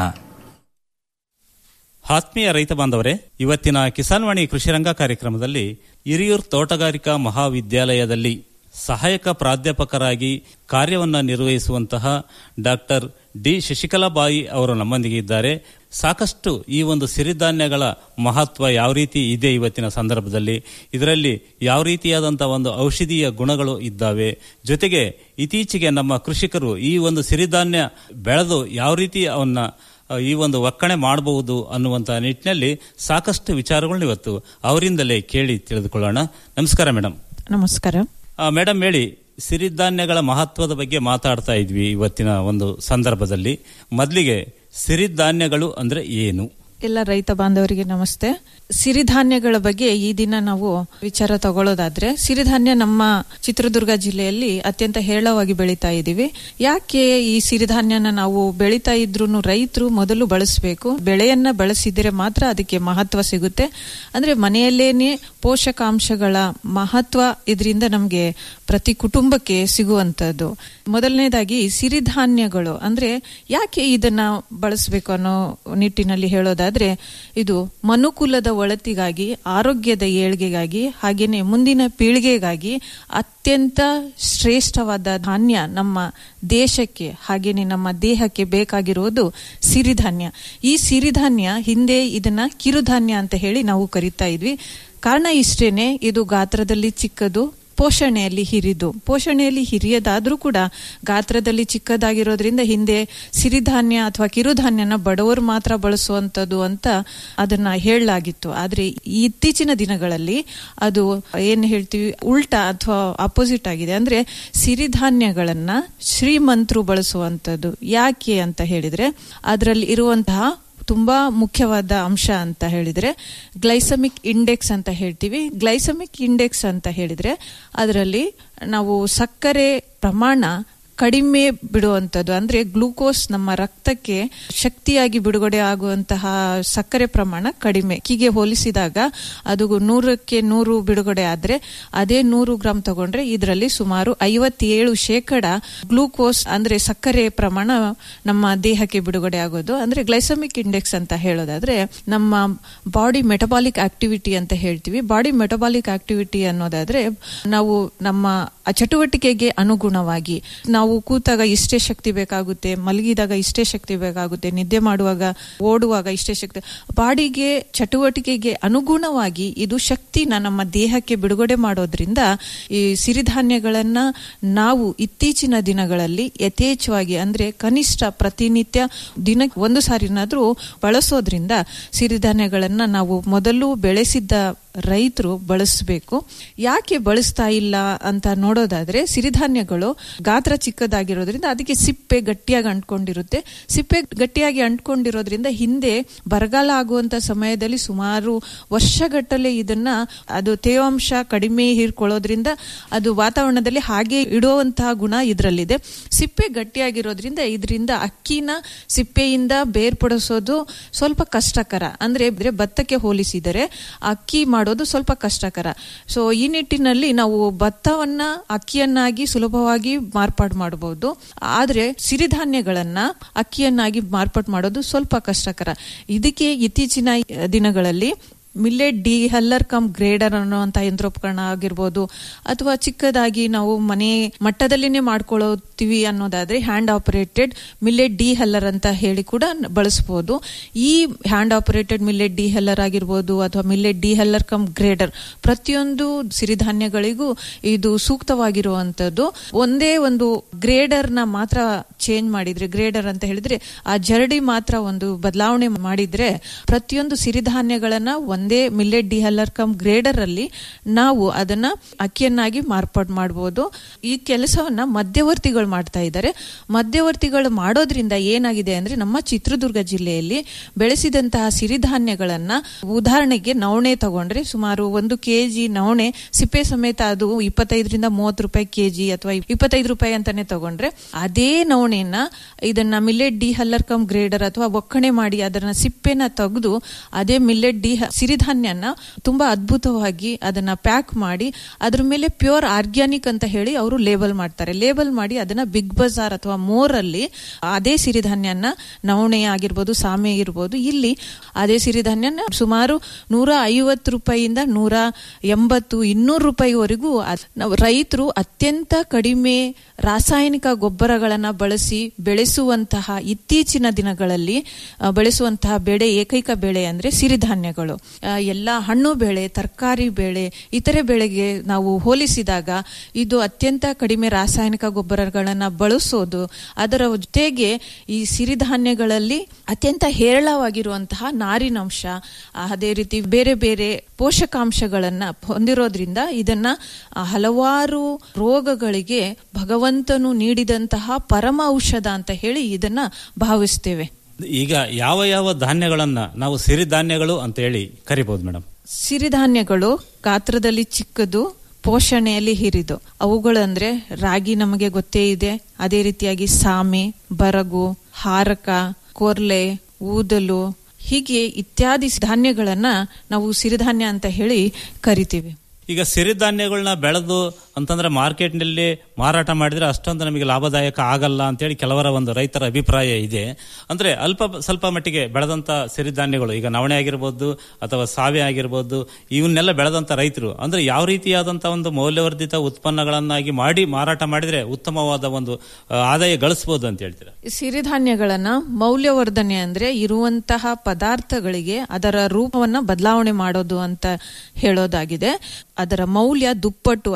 ಆತ್ಮೀಯ ರೈತ ಬಾಂಧವರೇ ಇವತ್ತಿನ ಕಿಸಾನ್ವಾಣಿ ಕೃಷಿರಂಗ ಕಾರ್ಯಕ್ರಮದಲ್ಲಿ ಹಿರಿಯೂರ್ ತೋಟಗಾರಿಕಾ ಮಹಾವಿದ್ಯಾಲಯದಲ್ಲಿ ಸಹಾಯಕ ಪ್ರಾಧ್ಯಾಪಕರಾಗಿ ಕಾರ್ಯವನ್ನು ನಿರ್ವಹಿಸುವಂತಹ ಡಾಕ್ಟರ್ ಡಿ ಶಶಿಕಲಾಬಾಯಿ ಅವರು ನಮ್ಮೊಂದಿಗೆ ಇದ್ದಾರೆ ಸಾಕಷ್ಟು ಈ ಒಂದು ಸಿರಿಧಾನ್ಯಗಳ ಮಹತ್ವ ಯಾವ ರೀತಿ ಇದೆ ಇವತ್ತಿನ ಸಂದರ್ಭದಲ್ಲಿ ಇದರಲ್ಲಿ ಯಾವ ರೀತಿಯಾದಂತಹ ಒಂದು ಔಷಧೀಯ ಗುಣಗಳು ಇದ್ದಾವೆ ಜೊತೆಗೆ ಇತ್ತೀಚೆಗೆ ನಮ್ಮ ಕೃಷಿಕರು ಈ ಒಂದು ಸಿರಿಧಾನ್ಯ ಬೆಳೆದು ಯಾವ ರೀತಿ ಅವನ್ನ ಅಹ್, ಈ ಒಂದು ಒಕ್ಕಣೆ ಮಾಡಬಹುದು ಅನ್ನುವಂತ ನಿಟ್ಟಿನಲ್ಲಿ ಸಾಕಷ್ಟು ವಿಚಾರಗಳನ್ನ ಇವತ್ತು ಅವರಿಂದಲೇ ಕೇಳಿ ತಿಳಿದುಕೊಳ್ಳೋಣ ನಮಸ್ಕಾರ ಮೇಡಮ್ ನಮಸ್ಕಾರ ಮೇಡಮ್ ಹೇಳಿ ಸಿರಿಧಾನ್ಯಗಳ ಮಹತ್ವದ ಬಗ್ಗೆ ಮಾತಾಡ್ತಾ ಇದ್ವಿ ಇವತ್ತಿನ ಒಂದು ಸಂದರ್ಭದಲ್ಲಿ ಮೊದಲಿಗೆ ಸಿರಿಧಾನ್ಯಗಳು ಅಂದ್ರೆ ಏನು ಎಲ್ಲ ರೈತ ಬಾಂಧವರಿಗೆ ನಮಸ್ತೆ ಸಿರಿಧಾನ್ಯಗಳ ಬಗ್ಗೆ ಈ ದಿನ ನಾವು ವಿಚಾರ ತಗೊಳ್ಳೋದಾದ್ರೆ ಸಿರಿಧಾನ್ಯ ನಮ್ಮ ಚಿತ್ರದುರ್ಗ ಜಿಲ್ಲೆಯಲ್ಲಿ ಅತ್ಯಂತ ಹೇರಳವಾಗಿ ಬೆಳೀತಾ ಇದ್ದೀವಿ ಯಾಕೆ ಈ ಸಿರಿಧಾನ್ಯನ ನಾವು ಬೆಳೀತಾ ಇದ್ರು ರೈತರು ಮೊದಲು ಬಳಸಬೇಕು ಬೆಳೆಯನ್ನ ಬಳಸಿದರೆ ಮಾತ್ರ ಅದಕ್ಕೆ ಮಹತ್ವ ಸಿಗುತ್ತೆ ಅಂದ್ರೆ ಮನೆಯಲ್ಲೇನೆ ಪೋಷಕಾಂಶಗಳ ಮಹತ್ವ ಇದರಿಂದ ನಮಗೆ ಪ್ರತಿ ಕುಟುಂಬಕ್ಕೆ ಸಿಗುವಂತದ್ದು ಮೊದಲನೇದಾಗಿ ಸಿರಿಧಾನ್ಯಗಳು ಅಂದ್ರೆ ಯಾಕೆ ಇದನ್ನ ಬಳಸಬೇಕು ಅನ್ನೋ ನಿಟ್ಟಿನಲ್ಲಿ ಹೇಳೋದಾದ್ರೆ ಇದು ಮನುಕುಲದ ಒಳತಿಗಾಗಿ ಆರೋಗ್ಯದ ಏಳ್ಗೆಗಾಗಿ ಹಾಗೇನೆ ಮುಂದಿನ ಪೀಳಿಗೆಗಾಗಿ ಅತ್ಯಂತ ಶ್ರೇಷ್ಠವಾದ ಧಾನ್ಯ ನಮ್ಮ ದೇಶಕ್ಕೆ ಹಾಗೇನೆ ನಮ್ಮ ದೇಹಕ್ಕೆ ಬೇಕಾಗಿರೋದು ಸಿರಿಧಾನ್ಯ ಈ ಸಿರಿಧಾನ್ಯ ಹಿಂದೆ ಇದನ್ನ ಕಿರುಧಾನ್ಯ ಅಂತ ಹೇಳಿ ನಾವು ಕರಿತಾ ಇದ್ವಿ ಕಾರಣ ಇಷ್ಟೇನೆ ಇದು ಗಾತ್ರದಲ್ಲಿ ಚಿಕ್ಕದು ಪೋಷಣೆಯಲ್ಲಿ ಹಿರಿದು ಪೋಷಣೆಯಲ್ಲಿ ಹಿರಿಯದಾದ್ರೂ ಕೂಡ ಗಾತ್ರದಲ್ಲಿ ಚಿಕ್ಕದಾಗಿರೋದ್ರಿಂದ ಹಿಂದೆ ಸಿರಿಧಾನ್ಯ ಅಥವಾ ಕಿರುಧಾನ್ಯನ ಬಡವರು ಮಾತ್ರ ಬಳಸುವಂತದ್ದು ಅಂತ ಅದನ್ನ ಹೇಳಲಾಗಿತ್ತು ಆದ್ರೆ ಇತ್ತೀಚಿನ ದಿನಗಳಲ್ಲಿ ಅದು ಏನ್ ಹೇಳ್ತೀವಿ ಉಲ್ಟಾ ಅಥವಾ ಅಪೋಸಿಟ್ ಆಗಿದೆ ಅಂದ್ರೆ ಸಿರಿಧಾನ್ಯಗಳನ್ನ ಶ್ರೀಮಂತರು ಬಳಸುವಂತದ್ದು ಯಾಕೆ ಅಂತ ಹೇಳಿದ್ರೆ ಅದರಲ್ಲಿ ಇರುವಂತಹ ತುಂಬಾ ಮುಖ್ಯವಾದ ಅಂಶ ಅಂತ ಹೇಳಿದ್ರೆ ಗ್ಲೈಸಮಿಕ್ ಇಂಡೆಕ್ಸ್ ಅಂತ ಹೇಳ್ತೀವಿ ಗ್ಲೈಸಮಿಕ್ ಇಂಡೆಕ್ಸ್ ಅಂತ ಹೇಳಿದ್ರೆ ಅದರಲ್ಲಿ ನಾವು ಸಕ್ಕರೆ ಪ್ರಮಾಣ ಕಡಿಮೆ ಬಿಡುವಂಥದ್ದು ಅಂದ್ರೆ ಗ್ಲೂಕೋಸ್ ನಮ್ಮ ರಕ್ತಕ್ಕೆ ಶಕ್ತಿಯಾಗಿ ಬಿಡುಗಡೆ ಆಗುವಂತಹ ಸಕ್ಕರೆ ಪ್ರಮಾಣ ಕಡಿಮೆ ಅಕ್ಕಿಗೆ ಹೋಲಿಸಿದಾಗ ಅದು ನೂರಕ್ಕೆ ನೂರು ಬಿಡುಗಡೆ ಆದ್ರೆ ಅದೇ ನೂರು ಗ್ರಾಂ ತಗೊಂಡ್ರೆ ಇದರಲ್ಲಿ ಸುಮಾರು ಐವತ್ತೇಳು ಶೇಕಡ ಗ್ಲೂಕೋಸ್ ಅಂದ್ರೆ ಸಕ್ಕರೆ ಪ್ರಮಾಣ ನಮ್ಮ ದೇಹಕ್ಕೆ ಬಿಡುಗಡೆ ಆಗೋದು ಅಂದ್ರೆ ಗ್ಲೈಸಮಿಕ್ ಇಂಡೆಕ್ಸ್ ಅಂತ ಹೇಳೋದಾದ್ರೆ ನಮ್ಮ ಬಾಡಿ ಮೆಟಬಾಲಿಕ್ ಆಕ್ಟಿವಿಟಿ ಅಂತ ಹೇಳ್ತೀವಿ ಬಾಡಿ ಮೆಟಬಾಲಿಕ್ ಆಕ್ಟಿವಿಟಿ ಅನ್ನೋದಾದ್ರೆ ನಾವು ನಮ್ಮ ಚಟುವಟಿಕೆಗೆ ಅನುಗುಣವಾಗಿ ನಾವು ಕೂತಾಗ ಇಷ್ಟೇ ಶಕ್ತಿ ಬೇಕಾಗುತ್ತೆ ಮಲಗಿದಾಗ ಇಷ್ಟೇ ಶಕ್ತಿ ಬೇಕಾಗುತ್ತೆ ನಿದ್ದೆ ಮಾಡುವಾಗ ಓಡುವಾಗ ಇಷ್ಟೇ ಶಕ್ತಿ ಬಾಡಿಗೆ ಚಟುವಟಿಕೆಗೆ ಅನುಗುಣವಾಗಿ ಇದು ಶಕ್ತಿನ ನಮ್ಮ ದೇಹಕ್ಕೆ ಬಿಡುಗಡೆ ಮಾಡೋದ್ರಿಂದ ಈ ಸಿರಿಧಾನ್ಯಗಳನ್ನ ನಾವು ಇತ್ತೀಚಿನ ದಿನಗಳಲ್ಲಿ ಯಥೇಚ್ಛವಾಗಿ ಅಂದ್ರೆ ಕನಿಷ್ಠ ಪ್ರತಿನಿತ್ಯ ದಿನಕ್ಕೆ ಒಂದು ಸಾರಿನಾದ್ರೂ ಬಳಸೋದ್ರಿಂದ ಸಿರಿಧಾನ್ಯಗಳನ್ನ ನಾವು ಮೊದಲು ಬೆಳೆಸಿದ್ದ ರೈತರು ಬಳಸಬೇಕು ಯಾಕೆ ಬಳಸ್ತಾ ಇಲ್ಲ ಅಂತ ನೋಡೋದಾದ್ರೆ ಸಿರಿಧಾನ್ಯಗಳು ಗಾತ್ರ ಚಿಕ್ಕದಾಗಿರೋದ್ರಿಂದ ಅದಕ್ಕೆ ಸಿಪ್ಪೆ ಗಟ್ಟಿಯಾಗಿ ಅಂಟ್ಕೊಂಡಿರುತ್ತೆ ಸಿಪ್ಪೆ ಗಟ್ಟಿಯಾಗಿ ಅಂಟ್ಕೊಂಡಿರೋದ್ರಿಂದ ಹಿಂದೆ ಬರಗಾಲ ಆಗುವಂತ ಸಮಯದಲ್ಲಿ ಸುಮಾರು ವರ್ಷಗಟ್ಟಲೆ ಇದನ್ನ ಅದು ತೇವಾಂಶ ಕಡಿಮೆ ಹೀರ್ಕೊಳ್ಳೋದ್ರಿಂದ ಅದು ವಾತಾವರಣದಲ್ಲಿ ಹಾಗೆ ಇಡುವಂತಹ ಗುಣ ಇದರಲ್ಲಿದೆ ಸಿಪ್ಪೆ ಗಟ್ಟಿಯಾಗಿರೋದ್ರಿಂದ ಇದರಿಂದ ಅಕ್ಕಿನ ಸಿಪ್ಪೆಯಿಂದ ಬೇರ್ಪಡಿಸೋದು ಸ್ವಲ್ಪ ಕಷ್ಟಕರ ಅಂದ್ರೆ ಭತ್ತಕ್ಕೆ ಹೋಲಿಸಿದರೆ ಅಕ್ಕಿ ಮಾಡೋದು ಸ್ವಲ್ಪ ಕಷ್ಟಕರ ಸೊ ಈ ನಿಟ್ಟಿನಲ್ಲಿ ನಾವು ಭತ್ತವನ್ನ ಅಕ್ಕಿಯನ್ನಾಗಿ ಸುಲಭವಾಗಿ ಮಾರ್ಪಾಡು ಮಾಡಬಹುದು ಆದ್ರೆ ಸಿರಿಧಾನ್ಯಗಳನ್ನ ಅಕ್ಕಿಯನ್ನಾಗಿ ಮಾರ್ಪಾಡು ಮಾಡೋದು ಸ್ವಲ್ಪ ಕಷ್ಟಕರ ಇದಕ್ಕೆ ಇತ್ತೀಚಿನ ದಿನಗಳಲ್ಲಿ millet dehuller cum grader ಅನ್ನುವಂತಹ ಯಂತ್ರೋಪಕರಣ ಆಗಿರ್ಬೋದು ಅಥವಾ ಚಿಕ್ಕದಾಗಿ ನಾವು ಮನೆ ಮಟ್ಟದಲ್ಲಿನೇ ಮಾಡ್ಕೊಳ್ಳೋತೀವಿ ಅನ್ನೋದಾದ್ರೆ hand operated millet dehuller ಅಂತ ಹೇಳಿ ಕೂಡ ಬಳಸಬಹುದು ಈ hand operated millet dehuller ಆಗಿರ್ಬೋದು ಅಥವಾ millet dehuller cum grader ಪ್ರತಿಯೊಂದು ಸಿರಿಧಾನ್ಯಗಳಿಗೂ ಇದು ಸೂಕ್ತವಾಗಿರುವಂತದ್ದು ಒಂದೇ ಒಂದು ಗ್ರೇಡರ್ ನ ಮಾತ್ರ ಚೇಂಜ್ ಮಾಡಿದ್ರೆ ಗ್ರೇಡರ್ ಅಂತ ಹೇಳಿದ್ರೆ ಆ ಜರಡಿ ಮಾತ್ರ ಒಂದು ಬದಲಾವಣೆ ಮಾಡಿದ್ರೆ ಪ್ರತಿಯೊಂದು ಸಿರಿಧಾನ್ಯಗಳನ್ನ ಒಂದೇ millet dehuller cum grader ಅಲ್ಲಿ ನಾವು ಅದನ್ನ ಅಕ್ಕಿಯನ್ನಾಗಿ ಮಾರ್ಪಾಡು ಮಾಡಬಹುದು ಈ ಕೆಲಸವನ್ನ ಮಧ್ಯವರ್ತಿಗಳು ಮಾಡ್ತಾ ಇದ್ದಾರೆ ಮಧ್ಯವರ್ತಿಗಳು ಮಾಡೋದ್ರಿಂದ ಏನಾಗಿದೆ ಅಂದ್ರೆ ನಮ್ಮ ಚಿತ್ರದುರ್ಗ ಜಿಲ್ಲೆಯಲ್ಲಿ ಬೆಳೆಸಿದಂತಹ ಸಿರಿಧಾನ್ಯಗಳನ್ನ ಉದಾಹರಣೆಗೆ ನವಣೆ ತಗೊಂಡ್ರೆ ಸುಮಾರು ಒಂದು ಕೆಜಿ ನವಣೆ ಸಿಪ್ಪೆ ಸಮೇತ ಅದು ಇಪ್ಪತ್ತೈದರಿಂದ ಮೂವತ್ತು ರೂಪಾಯಿ ಕೆಜಿ ಅಥವಾ ಇಪ್ಪತ್ತೈದು ರೂಪಾಯಿ ಅಂತಾನೆ ತಗೊಂಡ್ರೆ ಅದೇ ನವಣೆಯನ್ನ ಇದನ್ನ millet dehuller cum grader ಅಥವಾ ಒಕ್ಕಣೆ ಮಾಡಿ ಅದನ್ನ ಸಿಪ್ಪೆನ ತೆಗೆದು ಅದೇ ಮಿಲ್ಲೆಟ್ ಡಿ ಸಿರಿಧಾನ್ಯನ ತುಂಬಾ ಅದ್ಭುತವಾಗಿ ಅದನ್ನ ಪ್ಯಾಕ್ ಮಾಡಿ ಅದ್ರ ಮೇಲೆ ಪ್ಯೂರ್ ಆರ್ಗ್ಯಾನಿಕ್ ಅಂತ ಹೇಳಿ ಅವರು ಲೇಬಲ್ ಮಾಡ್ತಾರೆ ಲೇಬಲ್ ಮಾಡಿ ಅದನ್ನ ಬಿಗ್ ಬಜಾರ್ ಅಥವಾ ಮೋರ್ ಅಲ್ಲಿ ಅದೇ ಸಿರಿಧಾನ್ಯನ ನವಣೆ ಆಗಿರ್ಬೋದು ಸಾಮೆ ಇರ್ಬೋದು ಇಲ್ಲಿ ಅದೇ ಸಿರಿಧಾನ್ಯನ ಸುಮಾರು ನೂರ ಐವತ್ತು ರೂಪಾಯಿಯಿಂದ ನೂರ ಎಂಬತ್ತು ಇನ್ನೂರು ರೂಪಾಯಿವರೆಗೂ ನಾವು ರೈತರು ಅತ್ಯಂತ ಕಡಿಮೆ ರಾಸಾಯನಿಕ ಗೊಬ್ಬರಗಳನ್ನ ಬಳಸಿ ಬೆಳೆಸುವಂತಹ ಇತ್ತೀಚಿನ ದಿನಗಳಲ್ಲಿ ಬೆಳೆಸುವಂತಹ ಬೆಳೆ ಏಕೈಕ ಬೆಳೆ ಅಂದ್ರೆ ಸಿರಿಧಾನ್ಯಗಳು ಎಲ್ಲ ಹಣ್ಣು ಬೆಳೆ ತರಕಾರಿ ಬೆಳೆ ಇತರೆ ಬೆಳೆಗೆ ನಾವು ಹೋಲಿಸಿದಾಗ ಇದು ಅತ್ಯಂತ ಕಡಿಮೆ ರಾಸಾಯನಿಕ ಗೊಬ್ಬರಗಳನ್ನ ಬಳಸೋದು ಅದರ ಜೊತೆಗೆ ಈ ಸಿರಿಧಾನ್ಯಗಳಲ್ಲಿ ಅತ್ಯಂತ ಹೇರಳವಾಗಿರುವಂತಹ ನಾರಿನಂಶ ಅದೇ ರೀತಿ ಬೇರೆ ಬೇರೆ ಪೋಷಕಾಂಶಗಳನ್ನ ಹೊಂದಿರೋದ್ರಿಂದ ಇದನ್ನ ಹಲವಾರು ರೋಗಗಳಿಗೆ ಭಗವಂತನು ನೀಡಿದಂತಹ ಪರಮ ಔಷಧ ಅಂತ ಹೇಳಿ ಇದನ್ನ ಭಾವಿಸ್ತೇವೆ ಈಗ ಯಾವ ಯಾವ ಧಾನ್ಯಗಳನ್ನ ನಾವು ಸಿರಿಧಾನ್ಯಗಳು ಅಂತ ಹೇಳಿ ಕರಿಬಹುದು ಮೇಡಮ್ ಸಿರಿಧಾನ್ಯಗಳು ಗಾತ್ರದಲ್ಲಿ ಚಿಕ್ಕದು ಪೋಷಣೆಯಲ್ಲಿ ಹಿರಿದು ಅವುಗಳಂದ್ರೆ ರಾಗಿ ನಮಗೆ ಗೊತ್ತೇ ಇದೆ ಅದೇ ರೀತಿಯಾಗಿ ಸಾಮೆ ಬರಗು ಹಾರಕ ಕೊರ್ಲೆ ಊದಲು ಹೀಗೆ ಇತ್ಯಾದಿ ಧಾನ್ಯಗಳನ್ನ ನಾವು ಸಿರಿಧಾನ್ಯ ಅಂತ ಹೇಳಿ ಕರಿತೀವಿ ಈಗ ಸಿರಿಧಾನ್ಯಗಳನ್ನ ಬೆಳೆದು ಅಂತಂದ್ರೆ ಮಾರ್ಕೆಟ್ನಲ್ಲಿ ಮಾರಾಟ ಮಾಡಿದ್ರೆ ಅಷ್ಟೊಂದು ನಮಗೆ ಲಾಭದಾಯಕ ಆಗಲ್ಲ ಅಂತೇಳಿ ಕೆಲವರ ಒಂದು ರೈತರ ಅಭಿಪ್ರಾಯ ಇದೆ ಅಂದ್ರೆ ಅಲ್ಪ ಸ್ವಲ್ಪ ಮಟ್ಟಿಗೆ ಬೆಳೆದಂತ ಸಿರಿಧಾನ್ಯಗಳು ಈಗ ನವಣೆ ಆಗಿರ್ಬೋದು ಅಥವಾ ಸಾವೆ ಆಗಿರ್ಬೋದು ಇವನ್ನೆಲ್ಲ ಬೆಳೆದಂತ ರೈತರು ಅಂದ್ರೆ ಯಾವ ರೀತಿಯಾದಂತಹ ಒಂದು ಮೌಲ್ಯವರ್ಧಿತ ಉತ್ಪನ್ನಗಳನ್ನಾಗಿ ಮಾಡಿ ಮಾರಾಟ ಮಾಡಿದ್ರೆ ಉತ್ತಮವಾದ ಒಂದು ಆದಾಯ ಗಳಿಸಬಹುದು ಅಂತ ಹೇಳ್ತೀರಾ ಸಿರಿಧಾನ್ಯಗಳನ್ನ ಮೌಲ್ಯವರ್ಧನೆ ಅಂದ್ರೆ ಇರುವಂತಹ ಪದಾರ್ಥಗಳಿಗೆ ಅದರ ರೂಪವನ್ನ ಬದಲಾವಣೆ ಮಾಡೋದು ಅಂತ ಹೇಳೋದಾಗಿದೆ ಅದರ ಮೌಲ್ಯ ದುಪ್ಪಟ್ಟು ಅಥವಾ ಹತ್ತು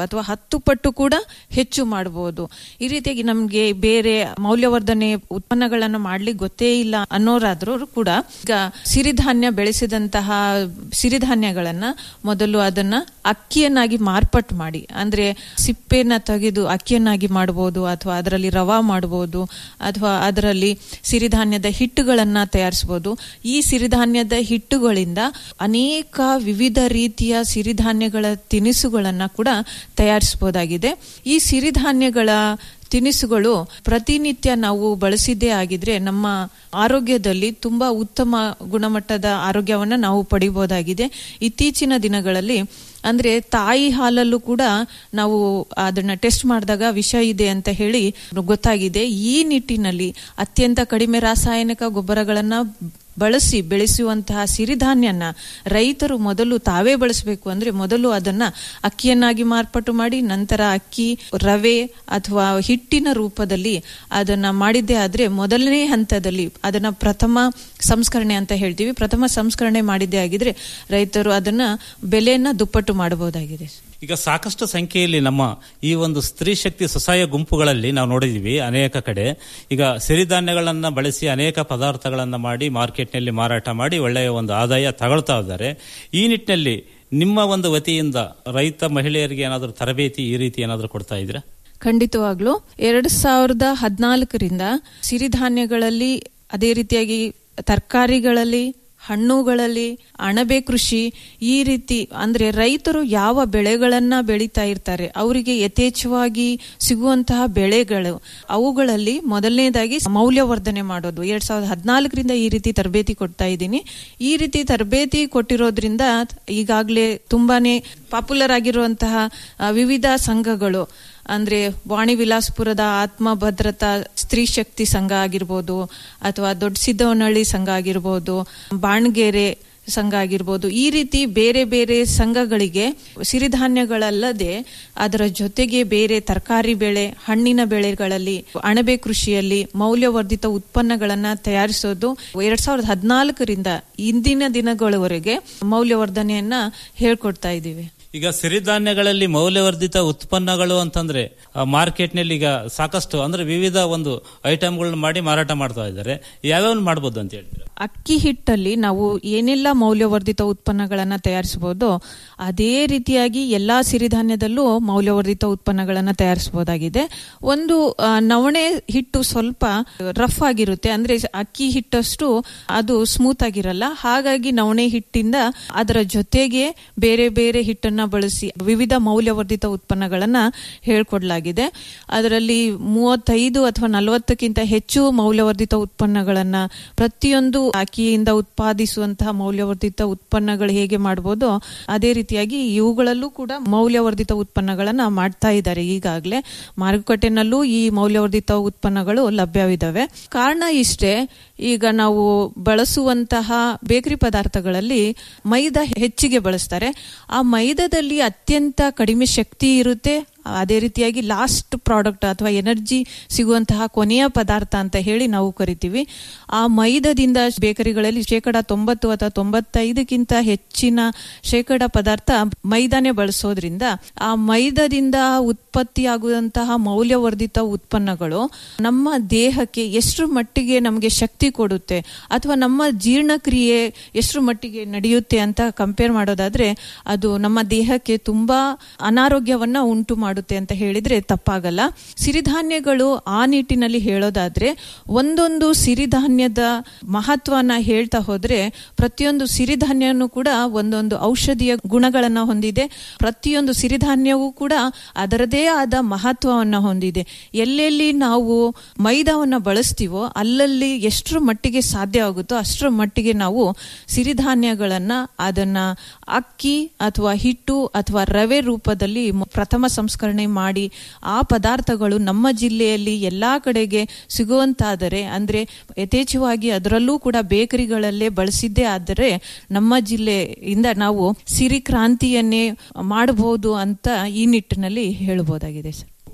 ಹತ್ತು ಪಟ್ಟು ಕೂಡ ಹೆಚ್ಚು ಮಾಡಬಹುದು ಈ ರೀತಿಯಾಗಿ ನಮ್ಗೆ ಬೇರೆ ಮೌಲ್ಯವರ್ಧನೆ ಉತ್ಪನ್ನಗಳನ್ನು ಮಾಡ್ಲಿಕ್ಕೆ ಗೊತ್ತೇ ಇಲ್ಲ ಅನ್ನೋರಾದ್ರೂ ಕೂಡ ಈಗ ಸಿರಿಧಾನ್ಯ ಬೆಳೆಸಿದಂತಹ ಸಿರಿಧಾನ್ಯಗಳನ್ನ ಮೊದಲು ಅದನ್ನ ಅಕ್ಕಿಯನ್ನಾಗಿ ಮಾರ್ಪಾಟ್ ಮಾಡಿ ಅಂದ್ರೆ ಸಿಪ್ಪೆನ ತೆಗೆದು ಅಕ್ಕಿಯನ್ನಾಗಿ ಮಾಡಬಹುದು ಅಥವಾ ಅದರಲ್ಲಿ ರವಾ ಮಾಡಬಹುದು ಅಥವಾ ಅದರಲ್ಲಿ ಸಿರಿಧಾನ್ಯದ ಹಿಟ್ಟುಗಳನ್ನ ತಯಾರಿಸಬಹುದು ಈ ಸಿರಿಧಾನ್ಯದ ಹಿಟ್ಟುಗಳಿಂದ ಅನೇಕ ವಿವಿಧ ರೀತಿಯ ಸಿರಿಧಾನ್ಯಗಳ ತಿನಿಸುಗಳನ್ನ ಕೂಡ ತಯಾರಿಸಬಹುದಾಗಿದೆ ಈ ಸಿರಿಧಾನ್ಯಗಳ ತಿನಿಸುಗಳು ಪ್ರತಿನಿತ್ಯ ನಾವು ಬಳಸಿದ್ದೇ ಆಗಿದ್ರೆ ನಮ್ಮ ಆರೋಗ್ಯದಲ್ಲಿ ತುಂಬಾ ಉತ್ತಮ ಗುಣಮಟ್ಟದ ಆರೋಗ್ಯವನ್ನ ನಾವು ಪಡಿಬಹುದಾಗಿದೆ ಇತ್ತೀಚಿನ ದಿನಗಳಲ್ಲಿ ಅಂದ್ರೆ ತಾಯಿ ಹಾಲಲ್ಲೂ ಕೂಡ ನಾವು ಅದನ್ನ ಟೆಸ್ಟ್ ಮಾಡಿದಾಗ ವಿಷ ಇದೆ ಅಂತ ಹೇಳಿ ಗೊತ್ತಾಗಿದೆ ಈ ನಿಟ್ಟಿನಲ್ಲಿ ಅತ್ಯಂತ ಕಡಿಮೆ ರಾಸಾಯನಿಕ ಗೊಬ್ಬರಗಳನ್ನ ಬಳಸಿ ಬೆಳೆಸುವಂತಹ ಸಿರಿಧಾನ್ಯನ ರೈತರು ಮೊದಲು ತಾವೇ ಬಳಸಬೇಕು ಅಂದ್ರೆ ಮೊದಲು ಅದನ್ನ ಅಕ್ಕಿಯನ್ನಾಗಿ ಮಾರ್ಪಾಟು ಮಾಡಿ ನಂತರ ಅಕ್ಕಿ ರವೆ ಅಥವಾ ಹಿಟ್ಟಿನ ರೂಪದಲ್ಲಿ ಅದನ್ನ ಮಾಡಿದ್ದೇ ಆದ್ರೆ ಮೊದಲನೇ ಹಂತದಲ್ಲಿ ಅದನ್ನ ಪ್ರಥಮ ಸಂಸ್ಕರಣೆ ಅಂತ ಹೇಳ್ತೀವಿ ಪ್ರಥಮ ಸಂಸ್ಕರಣೆ ಮಾಡಿದ್ದೇ ಆಗಿದ್ರೆ ರೈತರು ಅದನ್ನ ಬೆಲೆಯನ್ನ ದುಪ್ಪಟ್ಟು ಮಾಡಬಹುದಾಗಿದೆ ಈಗ ಸಾಕಷ್ಟು ಸಂಖ್ಯೆಯಲ್ಲಿ ನಮ್ಮ ಈ ಒಂದು ಸ್ತ್ರೀ ಶಕ್ತಿ ಸ್ವಸಹಾಯ ಗುಂಪುಗಳಲ್ಲಿ ನಾವು ನೋಡಿದೀವಿ ಅನೇಕ ಕಡೆ ಈಗ ಸಿರಿಧಾನ್ಯಗಳನ್ನ ಬಳಸಿ ಅನೇಕ ಪದಾರ್ಥಗಳನ್ನ ಮಾಡಿ ಮಾರ್ಕೆಟ್ನಲ್ಲಿ ಮಾರಾಟ ಮಾಡಿ ಒಳ್ಳೆಯ ಒಂದು ಆದಾಯ ತಗೊಳ್ತಾ ಇದ್ದಾರೆ ಈ ನಿಟ್ಟಿನಲ್ಲಿ ನಿಮ್ಮ ಒಂದು ವತಿಯಿಂದ ರೈತ ಮಹಿಳೆಯರಿಗೆ ಏನಾದರೂ ತರಬೇತಿ ಈ ರೀತಿ ಏನಾದರೂ ಕೊಡ್ತಾ ಇದ್ದೀರಾ ಖಂಡಿತವಾಗ್ಲೂ ಎರಡ್ ಸಾವಿರದ ಹದಿನಾಲ್ಕರಿಂದ ಸಿರಿಧಾನ್ಯಗಳಲ್ಲಿ ಅದೇ ರೀತಿಯಾಗಿ ತರಕಾರಿಗಳಲ್ಲಿ ಹಣ್ಣುಗಳಲ್ಲಿ ಅಣಬೆ ಕೃಷಿ ಈ ರೀತಿ ಅಂದ್ರೆ ರೈತರು ಯಾವ ಬೆಳೆಗಳನ್ನ ಬೆಳೀತಾ ಇರ್ತಾರೆ ಅವರಿಗೆ ಯಥೇಚ್ಛವಾಗಿ ಸಿಗುವಂತಹ ಬೆಳೆಗಳು ಅವುಗಳಲ್ಲಿ ಮೊದಲನೇದಾಗಿ ಮೌಲ್ಯವರ್ಧನೆ ಮಾಡೋದು ಎರಡ್ ಸಾವಿರದ ಹದಿನಾಲ್ಕರಿಂದ ಈ ರೀತಿ ತರಬೇತಿ ಕೊಡ್ತಾ ಇದ್ದೀನಿ ಈ ರೀತಿ ತರಬೇತಿ ಕೊಟ್ಟಿರೋದ್ರಿಂದ ಈಗಾಗಲೇ ತುಂಬಾನೇ ಪಾಪ್ಯುಲರ್ ಆಗಿರುವಂತಹ ಆ, ವಿವಿಧ ಸಂಘಗಳು ಅಂದ್ರೆ ವಾಣಿ ವಿಲಾಸ್ಪುರದ ಆತ್ಮ ಭದ್ರತಾ ಸ್ತ್ರೀ ಶಕ್ತಿ ಸಂಘ ಆಗಿರ್ಬೋದು ಅಥವಾ ದೊಡ್ಡ ಸಿದ್ದವನಹಳ್ಳಿ ಸಂಘ ಆಗಿರ್ಬೋದು ಬಾಣಗೆರೆ ಸಂಘ ಆಗಿರ್ಬೋದು ಈ ರೀತಿ ಬೇರೆ ಬೇರೆ ಸಂಘಗಳಿಗೆ ಸಿರಿಧಾನ್ಯಗಳಲ್ಲದೆ ಅದರ ಜೊತೆಗೆ ಬೇರೆ ತರಕಾರಿ ಬೆಳೆ ಹಣ್ಣಿನ ಬೆಳೆಗಳಲ್ಲಿ ಅಣಬೆ ಕೃಷಿಯಲ್ಲಿ ಮೌಲ್ಯವರ್ಧಿತ ಉತ್ಪನ್ನಗಳನ್ನ ತಯಾರಿಸೋದು ಎರಡ್ ಸಾವಿರದ ಹದಿನಾಲ್ಕರಿಂದ ಇಂದಿನ ದಿನಗಳವರೆಗೆ ಮೌಲ್ಯವರ್ಧನೆಯನ್ನ ಹೇಳ್ಕೊಡ್ತಾ ಇದ್ದೀವಿ ಈಗ ಸಿರಿಧಾನ್ಯಗಳಲ್ಲಿ ಮೌಲ್ಯವರ್ಧಿತ ಉತ್ಪನ್ನಗಳು ಅಂತಂದ್ರೆ ಆ, ಮಾರ್ಕೆಟ್ನಲ್ಲಿ ಈಗ ಸಾಕಷ್ಟು ಅಂದ್ರೆ ವಿವಿಧ ಒಂದು ಐಟಮ್ಗಳನ್ನ ಮಾಡಿ ಮಾರಾಟ ಮಾಡ್ತಾ ಇದ್ದಾರೆ ಯಾವ್ಯಾವ ಮಾಡ್ಬೋದು ಅಂತ ಹೇಳ್ತೀರಾ ಅಕ್ಕಿ ಹಿಟ್ಟಲ್ಲಿ ನಾವು ಏನೆಲ್ಲ ಮೌಲ್ಯವರ್ಧಿತ ಉತ್ಪನ್ನಗಳನ್ನ ತಯಾರಿಸಬಹುದು ಅದೇ ರೀತಿಯಾಗಿ ಎಲ್ಲಾ ಸಿರಿಧಾನ್ಯದಲ್ಲೂ ಮೌಲ್ಯವರ್ಧಿತ ಉತ್ಪನ್ನಗಳನ್ನ ತಯಾರಿಸಬಹುದಾಗಿದೆ ಒಂದು ಆ, ನವಣೆ ಹಿಟ್ಟು ಸ್ವಲ್ಪ ರಫ್ ಆಗಿರುತ್ತೆ ಅಂದ್ರೆ ಅಕ್ಕಿ ಹಿಟ್ಟಷ್ಟು ಅದು ಸ್ಮೂತ್ ಆಗಿರಲ್ಲ ಹಾಗಾಗಿ ನವಣೆ ಹಿಟ್ಟಿಂದ ಅದರ ಜೊತೆಗೆ ಬೇರೆ ಬೇರೆ ಹಿಟ್ಟನ್ನ ಬಳಸಿ ವಿವಿಧ ಮೌಲ್ಯವರ್ಧಿತ ಉತ್ಪನ್ನಗಳನ್ನ ಹೇಳ್ಕೊಡ್ಲಾಗಿದೆ ಅದರಲ್ಲಿ ಮೂವತ್ತೈದು ಅಥವಾ ನಲವತ್ತಕ್ಕಿಂತ ಹೆಚ್ಚು ಮೌಲ್ಯವರ್ಧಿತ ಉತ್ಪನ್ನಗಳನ್ನ ಪ್ರತಿಯೊಂದು ಅಕ್ಕಿಯಿಂದ ಉತ್ಪಾದಿಸುವಂತಹ ಮೌಲ್ಯವರ್ಧಿತ ಉತ್ಪನ್ನಗಳು ಹೇಗೆ ಮಾಡಬಹುದು ಅದೇ ರೀತಿಯಾಗಿ ಇವುಗಳಲ್ಲೂ ಕೂಡ ಮೌಲ್ಯವರ್ಧಿತ ಉತ್ಪನ್ನಗಳನ್ನ ಮಾಡ್ತಾ ಇದ್ದಾರೆ ಈಗಾಗಲೇ ಮಾರುಕಟ್ಟೆನಲ್ಲೂ ಈ ಮೌಲ್ಯವರ್ಧಿತ ಉತ್ಪನ್ನಗಳು ಲಭ್ಯವಿದ್ದಾವೆ ಕಾರಣ ಇಷ್ಟೇ ಈಗ ನಾವು ಬಳಸುವಂತಹ ಬೇಕರಿ ಪದಾರ್ಥಗಳಲ್ಲಿ ಮೈದಾ ಹೆಚ್ಚಿಗೆ ಬಳಸ್ತಾರೆ ಆ ಮೈದಾದಲ್ಲಿ ಅತ್ಯಂತ ಕಡಿಮೆ ಶಕ್ತಿ ಇರುತ್ತೆ ಅದೇ ರೀತಿಯಾಗಿ ಲಾಸ್ಟ್ ಪ್ರಾಡಕ್ಟ್ ಅಥವಾ ಎನರ್ಜಿ ಸಿಗುವಂತಹ ಕೊನೆಯ ಪದಾರ್ಥ ಅಂತ ಹೇಳಿ ನಾವು ಕರಿತೀವಿ ಆ ಮೈದಾದಿಂದ ಬೇಕರಿಗಳಲ್ಲಿ ಶೇಕಡ ತೊಂಬತ್ತು ಅಥವಾ ತೊಂಬತ್ತೈದಕ್ಕಿಂತ ಹೆಚ್ಚಿನ ಶೇಕಡ ಪದಾರ್ಥ ಮೈದಾನೆ ಬಳಸೋದ್ರಿಂದ ಆ ಮೈದಾದಿಂದ ಉತ್ಪತ್ತಿಯಾಗುವಂತಹ ಮೌಲ್ಯವರ್ಧಿತ ಉತ್ಪನ್ನಗಳು ನಮ್ಮ ದೇಹಕ್ಕೆ ಎಷ್ಟು ಮಟ್ಟಿಗೆ ನಮಗೆ ಶಕ್ತಿ ಕೊಡುತ್ತೆ ಅಥವಾ ನಮ್ಮ ಜೀರ್ಣಕ್ರಿಯೆ ಎಷ್ಟು ಮಟ್ಟಿಗೆ ನಡೆಯುತ್ತೆ ಅಂತ ಕಂಪೇರ್ ಮಾಡೋದಾದ್ರೆ ಅದು ನಮ್ಮ ದೇಹಕ್ಕೆ ತುಂಬಾ ಅನಾರೋಗ್ಯವನ್ನ ಉಂಟು ಮಾಡುತ್ತೆ ಅಂತ ಹೇಳಿದ್ರೆ ತಪ್ಪಾಗಲ್ಲ ಸಿರಿಧಾನ್ಯಗಳು ಆ ನಿಟ್ಟಿನಲ್ಲಿ ಹೇಳೋದಾದ್ರೆ ಒಂದೊಂದು ಸಿರಿಧಾನ್ಯದ ಮಹತ್ವನ ಹೇಳ್ತಾ ಹೋದ್ರೆ ಪ್ರತಿಯೊಂದು ಸಿರಿಧಾನ್ಯನೂ ಕೂಡ ಒಂದೊಂದು ಔಷಧೀಯ ಗುಣಗಳನ್ನ ಹೊಂದಿದೆ ಪ್ರತಿಯೊಂದು ಸಿರಿಧಾನ್ಯವೂ ಕೂಡ ಅದರದೇ ಆದ ಮಹತ್ವವನ್ನ ಹೊಂದಿದೆ ಎಲ್ಲೆಲ್ಲಿ ನಾವು ಮೈದಾವನ್ನ ಬಳಸ್ತೀವೋ ಅಲ್ಲಲ್ಲಿ ಎಷ್ಟರ ಮಟ್ಟಿಗೆ ಸಾಧ್ಯ ಆಗುತ್ತೋ ಅಷ್ಟರ ಮಟ್ಟಿಗೆ ನಾವು ಸಿರಿಧಾನ್ಯಗಳನ್ನ ಅದನ್ನ ಅಕ್ಕಿ ಅಥವಾ ಹಿಟ್ಟು ಅಥವಾ ರವೆ ರೂಪದಲ್ಲಿ ಮ- ಪ್ರಥಮ ಸಂಸ್ಕರಣೆ ಮಾಡಿ ಆ ಪದಾರ್ಥಗಳು ನಮ್ಮ ಜಿಲ್ಲೆಯಲ್ಲಿ ಎಲ್ಲಾ ಕಡೆಗೆ ಸಿಗುವಂತಾದರೆ ಅಂದ್ರೆ ಯಥೇಚ್ಛವಾಗಿ ಅದರಲ್ಲೂ ಕೂಡ ಬೇಕರಿಗಳಲ್ಲೇ ಬಳಸಿದ್ದೇ ಆದರೆ ನಮ್ಮ ಜಿಲ್ಲೆಯಿಂದ ನಾವು ಸಿರಿ ಕ್ರಾಂತಿಯನ್ನೇ ಮಾಡಬಹುದು ಅಂತ ಈ ನಿಟ್ಟಿನಲ್ಲಿ ಹೇಳಬಹುದಾಗಿದೆ ಸರ್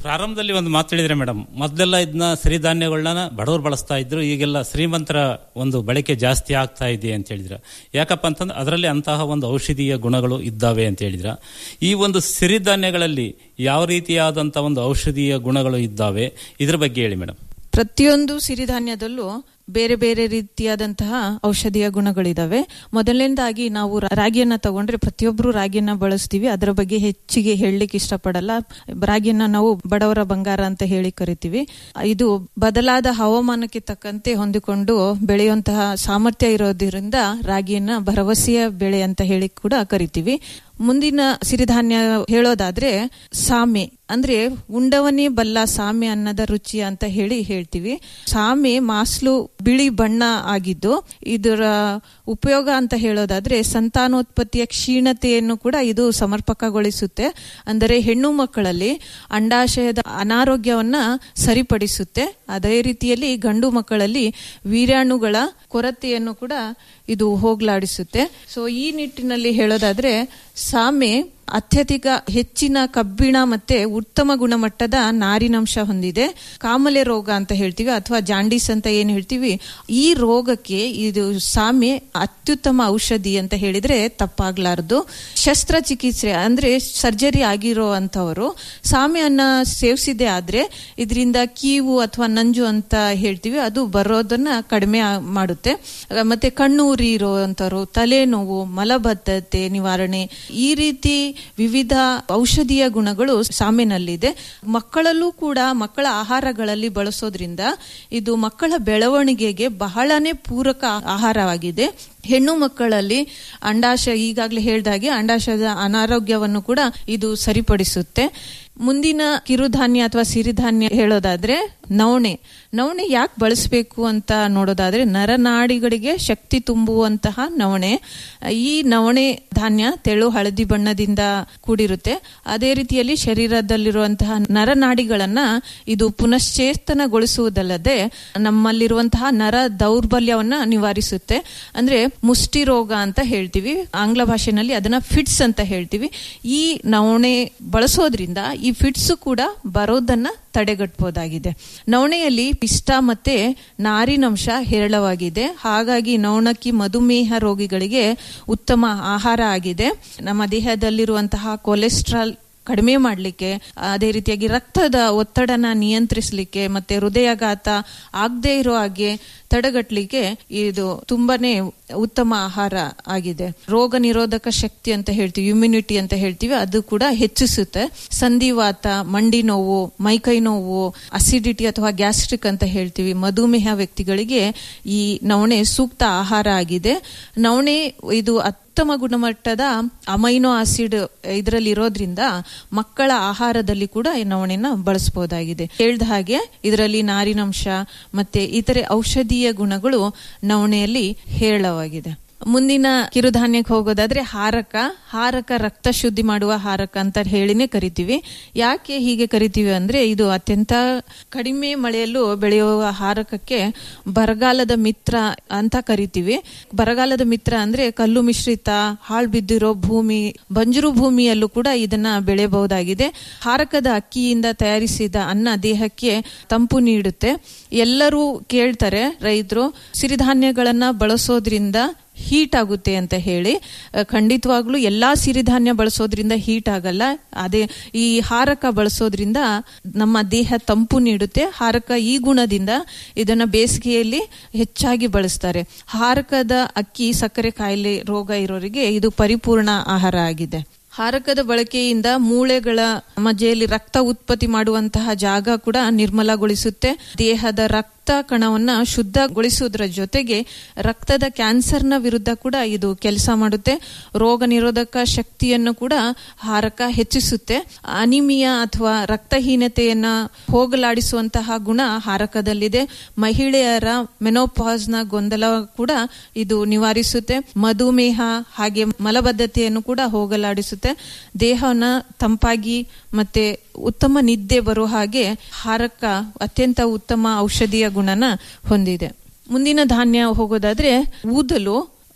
ಪ್ರಾರಂಭದಲ್ಲಿ ಒಂದು ಮಾತು ಹೇಳಿದ್ರೆ ಮೇಡಮ್ ಮೊದಲೆಲ್ಲ ಇದನ್ನ ಸಿರಿಧಾನ್ಯಗಳನ್ನ ಬಡವರು ಬಳಸ್ತಾ ಇದ್ರು ಈಗೆಲ್ಲ ಶ್ರೀಮಂತರ ಒಂದು ಬಳಕೆ ಜಾಸ್ತಿ ಆಗ್ತಾ ಇದೆ ಅಂತ ಹೇಳಿದ್ರ ಯಾಕಪ್ಪ ಅಂತಂದ್ರೆ ಅದರಲ್ಲಿ ಅಂತಹ ಒಂದು ಔಷಧೀಯ ಗುಣಗಳು ಇದ್ದಾವೆ ಅಂತ ಹೇಳಿದ್ರ ಈ ಒಂದು ಸಿರಿಧಾನ್ಯಗಳಲ್ಲಿ ಯಾವ ರೀತಿಯಾದಂತಹ ಒಂದು ಔಷಧೀಯ ಗುಣಗಳು ಇದ್ದಾವೆ ಇದ್ರ ಬಗ್ಗೆ ಹೇಳಿ ಮೇಡಮ್ ಪ್ರತಿಯೊಂದು ಸಿರಿಧಾನ್ಯದಲ್ಲೂ ಬೇರೆ ಬೇರೆ ರೀತಿಯಾದಂತಹ ಔಷಧೀಯ ಗುಣಗಳಿದಾವೆ ಮೊದಲನೇದಾಗಿ ನಾವು ರಾ- ರಾಗಿಯನ್ನ ತಗೊಂಡ್ರೆ ಪ್ರತಿಯೊಬ್ಬರು ರಾಗಿಯನ್ನ ಬಳಸ್ತೀವಿ ಅದರ ಬಗ್ಗೆ ಹೆಚ್ಚಿಗೆ ಹೇಳಲಿಕ್ಕೆ ಇಷ್ಟಪಡಲ್ಲ ರಾಗಿಯನ್ನ ನಾವು ಬಡವರ ಬಂಗಾರ ಅಂತ ಹೇಳಿ ಕರಿತೀವಿ ಇದು ಬದಲಾದ ಹವಾಮಾನಕ್ಕೆ ತಕ್ಕಂತೆ ಹೊಂದಿಕೊಂಡು ಬೆಳೆಯುವಂತಹ ಸಾಮರ್ಥ್ಯ ಇರೋದ್ರಿಂದ ರಾಗಿಯನ್ನ ಭರವಸೆಯ ಬೆಳೆ ಅಂತ ಹೇಳಿ ಕೂಡ ಕರಿತೀವಿ ಮುಂದಿನ ಸಿರಿಧಾನ್ಯ ಹೇಳೋದಾದ್ರೆ ಸಾಮೆ ಅಂದ್ರೆ ಉಂಡವನೇ ಬಲ್ಲ ಸಾಮೆ ಅನ್ನದ ರುಚಿ ಅಂತ ಹೇಳಿ ಹೇಳ್ತೀವಿ ಸಾಮೆ ಮಾಸ್ಲು ಬಿಳಿ ಬಣ್ಣ ಆಗಿದ್ದು ಇದರ ಉಪಯೋಗ ಅಂತ ಹೇಳೋದಾದ್ರೆ ಸಂತಾನೋತ್ಪತ್ತಿಯ ಕ್ಷೀಣತೆಯನ್ನು ಕೂಡ ಇದು ಸಮರ್ಪಕಗೊಳಿಸುತ್ತೆ ಅಂದರೆ ಹೆಣ್ಣು ಮಕ್ಕಳಲ್ಲಿ ಅಂಡಾಶಯದ ಅನಾರೋಗ್ಯವನ್ನ ಸರಿಪಡಿಸುತ್ತೆ ಅದೇ ರೀತಿಯಲ್ಲಿ ಗಂಡು ಮಕ್ಕಳಲ್ಲಿ ವೀರ್ಯಾಣುಗಳ ಕೊರತೆಯನ್ನು ಕೂಡ ಇದು ಹೋಗ್ಲಾಡಿಸುತ್ತೆ ಸೊ ಈ ನಿಟ್ಟಿನಲ್ಲಿ ಹೇಳೋದಾದ್ರೆ ಸಾಮೆ ಅತ್ಯಧಿಕ ಹೆಚ್ಚಿನ ಕಬ್ಬಿಣ ಮತ್ತೆ ಉತ್ತಮ ಗುಣಮಟ್ಟದ ನಾರಿನಂಶ ಹೊಂದಿದೆ ಕಾಮಲೆ ರೋಗ ಅಂತ ಹೇಳ್ತೀವಿ ಅಥವಾ ಜಾಂಡೀಸ್ ಅಂತ ಏನ್ ಹೇಳ್ತೀವಿ ಈ ರೋಗಕ್ಕೆ ಇದು ಸಾಮೆ ಅತ್ಯುತ್ತಮ ಔಷಧಿ ಅಂತ ಹೇಳಿದ್ರೆ ತಪ್ಪಾಗ್ಲಾರ್ದು ಶಸ್ತ್ರಚಿಕಿತ್ಸೆ ಅಂದ್ರೆ ಸರ್ಜರಿ ಆಗಿರೋ ಅಂತವರು ಸಾಮೆಯನ್ನ ಸೇವಿಸಿದೆ ಆದ್ರೆ ಇದರಿಂದ ಕೀವು ಅಥವಾ ನಂಜು ಅಂತ ಹೇಳ್ತೀವಿ ಅದು ಬರೋದನ್ನ ಕಡಿಮೆ ಆ- ಮಾಡುತ್ತೆ ಅಹ್ ಮತ್ತೆ ಕಣ್ಣು ಉರಿ ಇರುವಂತವರು ತಲೆನೋವು ಮಲಬದ್ಧತೆ ನಿವಾರಣೆ ಈ ರೀತಿ ವಿವಿಧ ಔಷಧೀಯ ಗುಣಗಳು ಸಾಮೆನಲ್ಲಿದೆ ಮಕ್ಕಳಲ್ಲೂ ಕೂಡ ಮಕ್ಕಳ ಆಹಾರಗಳಲ್ಲಿ ಬಳಸೋದ್ರಿಂದ ಇದು ಮಕ್ಕಳ ಬೆಳವಣಿಗೆಗೆ ಬಹಳನೇ ಪೂರಕ ಆಹಾರವಾಗಿದೆ ಹೆಣ್ಣು ಮಕ್ಕಳಲ್ಲಿ ಅಂಡಾಶಯ ಈಗಾಗಲೇ ಹೇಳ್ದಾಗೆ ಅಂಡಾಶಯದ ಅನಾರೋಗ್ಯವನ್ನು ಕೂಡ ಇದು ಸರಿಪಡಿಸುತ್ತೆ ಮುಂದಿನ ಕಿರುಧಾನ್ಯ ಅಥವಾ ಸಿರಿಧಾನ್ಯ ಹೇಳೋದಾದ್ರೆ ನವಣೆ ನವಣೆ ಯಾಕೆ ಬಳಸಬೇಕು ಅಂತ ನೋಡೋದಾದ್ರೆ ನರನಾಡಿಗಳಿಗೆ ಶಕ್ತಿ ತುಂಬುವಂತಹ ನವಣೆ ಈ ನವಣೆ ಧಾನ್ಯ ತೆಳು ಹಳದಿ ಬಣ್ಣದಿಂದ ಕೂಡಿರುತ್ತೆ ಅದೇ ರೀತಿಯಲ್ಲಿ ಶರೀರದಲ್ಲಿರುವಂತಹ ನರನಾಡಿಗಳನ್ನ ಇದು ಪುನಶ್ಚೇತನಗೊಳಿಸುವುದಲ್ಲದೆ ನಮ್ಮಲ್ಲಿರುವಂತಹ ನರ ದೌರ್ಬಲ್ಯವನ್ನ ನಿವಾರಿಸುತ್ತೆ ಅಂದ್ರೆ ಮುಷ್ಟಿ ರೋಗ ಅಂತ ಹೇಳ್ತೀವಿ ಆಂಗ್ಲ ಭಾಷೆನಲ್ಲಿ ಅದನ್ನ ಫಿಟ್ಸ್ ಅಂತ ಹೇಳ್ತೀವಿ ಈ ನವಣೆ ಬಳಸೋದ್ರಿಂದ ಈ ಫಿಟ್ಸ್ ಕೂಡ ಬರೋದನ್ನ ತಡೆಗಟ್ಟಬಹುದಾಗಿದೆ ನವಣೆಯಲ್ಲಿ ಪಿಷ್ಟ ಮತ್ತೆ ನಾರಿನಂಶ ಹೇರಳವಾಗಿದೆ ಹಾಗಾಗಿ ನವಣಕ್ಕಿ ಮಧುಮೇಹ ರೋಗಿಗಳಿಗೆ ಉತ್ತಮ ಆಹಾರ ಆಗಿದೆ ನಮ್ಮ ದೇಹದಲ್ಲಿರುವಂತಹ ಕೊಲೆಸ್ಟ್ರಾಲ್ ಕಡಿಮೆ ಮಾಡಲಿಕ್ಕೆ ಅದೇ ರೀತಿಯಾಗಿ ರಕ್ತದ ಒತ್ತಡನ ನಿಯಂತ್ರಿಸಲಿಕ್ಕೆ ಮತ್ತೆ ಹೃದಯಾಘಾತ ಆಗದೆ ಇರೋ ಹಾಗೆ ತಡೆಗಟ್ಟಲಿಕ್ಕೆ ಇದು ತುಂಬಾನೇ ಉತ್ತಮ ಆಹಾರ ಆಗಿದೆ ರೋಗ ನಿರೋಧಕ ಶಕ್ತಿ ಅಂತ ಹೇಳ್ತೀವಿ ಇಮ್ಯುನಿಟಿ ಅಂತ ಹೇಳ್ತೀವಿ ಅದು ಕೂಡ ಹೆಚ್ಚಿಸುತ್ತೆ ಸಂಧಿವಾತ ಮಂಡಿ ನೋವು ಮೈಕೈ ನೋವು ಅಸಿಡಿಟಿ ಅಥವಾ ಗ್ಯಾಸ್ಟ್ರಿಕ್ ಅಂತ ಹೇಳ್ತೀವಿ ಮಧುಮೇಹ ವ್ಯಕ್ತಿಗಳಿಗೆ ಈ ನವಣೆ ಸೂಕ್ತ ಆಹಾರ ಆಗಿದೆ ನವಣೆ ಇದು ಉತ್ತಮ ಗುಣಮಟ್ಟದ ಅಮೈನೋ ಆಸಿಡ್ ಇದರಲ್ಲಿ ಇರೋದ್ರಿಂದ ಮಕ್ಕಳ ಆಹಾರದಲ್ಲಿ ಕೂಡ ಈ ನವಣೆನ ಬಳಸಬಹುದಾಗಿದೆ ಹೇಳ್ದ ಹಾಗೆ ಇದರಲ್ಲಿ ನಾರಿನಂಶ ಮತ್ತೆ ಇತರೆ ಔಷಧೀಯ ಗುಣಗಳು ನವಣೆಯಲ್ಲಿ ಹೇರಳವಾಗಿದೆ ಮುಂದಿನ ಕಿರುಧಾನ್ಯಕ್ಕೆ ಹೋಗೋದಾದ್ರೆ ಹಾರಕ ಹಾರಕ ರಕ್ತ ಶುದ್ಧಿ ಮಾಡುವ ಹಾರಕ ಅಂತ ಹೇಳಿನೇ ಕರಿತೀವಿ ಯಾಕೆ ಹೀಗೆ ಕರಿತೀವಿ ಅಂದ್ರೆ ಇದು ಅತ್ಯಂತ ಕಡಿಮೆ ಮಳೆಯಲ್ಲೂ ಬೆಳೆಯುವ ಹಾರಕಕ್ಕೆ ಬರಗಾಲದ ಮಿತ್ರ ಅಂತ ಕರಿತೀವಿ ಬರಗಾಲದ ಮಿತ್ರ ಅಂದ್ರೆ ಕಲ್ಲು ಮಿಶ್ರಿತ ಹಾಳು ಬಿದ್ದಿರೋ ಭೂಮಿ ಬಂಜರು ಭೂಮಿಯಲ್ಲೂ ಕೂಡ ಇದನ್ನ ಬೆಳೆಯಬಹುದಾಗಿದೆ ಹಾರಕದ ಅಕ್ಕಿಯಿಂದ ತಯಾರಿಸಿದ ಅನ್ನ ದೇಹಕ್ಕೆ ತಂಪು ನೀಡುತ್ತೆ ಎಲ್ಲರೂ ಕೇಳ್ತಾರೆ ರೈತರು ಸಿರಿಧಾನ್ಯಗಳನ್ನ ಬಳಸೋದ್ರಿಂದ ಹೀಟ್ ಆಗುತ್ತೆ ಅಂತ ಹೇಳಿ ಅಹ್, ಖಂಡಿತವಾಗ್ಲೂ ಎಲ್ಲಾ ಸಿರಿಧಾನ್ಯ ಬಳಸೋದ್ರಿಂದ ಹೀಟ್ ಆಗಲ್ಲ ಅದೇ ಈ ಹಾರಕ ಬಳಸೋದ್ರಿಂದ ನಮ್ಮ ದೇಹ ತಂಪು ನೀಡುತ್ತೆ ಹಾರಕ ಈ ಗುಣದಿಂದ ಇದನ್ನ ಬೇಸಿಗೆಯಲ್ಲಿ ಹೆಚ್ಚಾಗಿ ಬಳಸ್ತಾರೆ ಹಾರಕದ ಅಕ್ಕಿ ಸಕ್ಕರೆ ಕಾಯಿಲೆ ರೋಗ ಇರೋರಿಗೆ ಇದು ಪರಿಪೂರ್ಣ ಆಹಾರ ಆಗಿದೆ ಹಾರಕದ ಬಳಕೆಯಿಂದ ಮೂಳೆಗಳ ಮಧ್ಯೆಯಲ್ಲಿ ರಕ್ತ ಉತ್ಪತ್ತಿ ಮಾಡುವಂತಹ ಜಾಗ ಕೂಡ ನಿರ್ಮಲಗೊಳಿಸುತ್ತೆ ದೇಹದ ರಕ್ತ ಕಣವನ್ನ ಶುದ್ಧಗೊಳಿಸುವುದರ ಜೊತೆಗೆ ರಕ್ತದ ಕ್ಯಾನ್ಸರ್ನ ವಿರುದ್ಧ ಕೂಡ ಇದು ಕೆಲಸ ಮಾಡುತ್ತೆ ರೋಗ ನಿರೋಧಕ ಶಕ್ತಿಯನ್ನು ಕೂಡ ಹಾರಕ ಹೆಚ್ಚಿಸುತ್ತೆ ಅನಿಮಿಯಾ ಅಥವಾ ರಕ್ತಹೀನತೆಯನ್ನ ಹೋಗಲಾಡಿಸುವಂತಹ ಗುಣ ಹಾರಕದಲ್ಲಿದೆ ಮಹಿಳೆಯರ ಮೆನೋಪಾಸ್ನ ಗೊಂದಲ ಕೂಡ ಇದು ನಿವಾರಿಸುತ್ತೆ ಮಧುಮೇಹ ಹಾಗೆ ಮಲಬದ್ಧತೆಯನ್ನು ಕೂಡ ಹೋಗಲಾಡಿಸುತ್ತೆ ದೇಹವನ್ನ ತಂಪಾಗಿ ಮತ್ತೆ ಉತ್ತಮ ನಿದ್ದೆ ಬರೋ ಹಾಗೆ ಹಾರಕ ಅತ್ಯಂತ ಉತ್ತಮ ಔಷಧೀಯ ಗುಣನ ಹೊಂದಿದೆ ಮುಂದಿನ ಧಾನ್ಯ ಹೋಗೋದಾದ್ರೆ ಊದಲು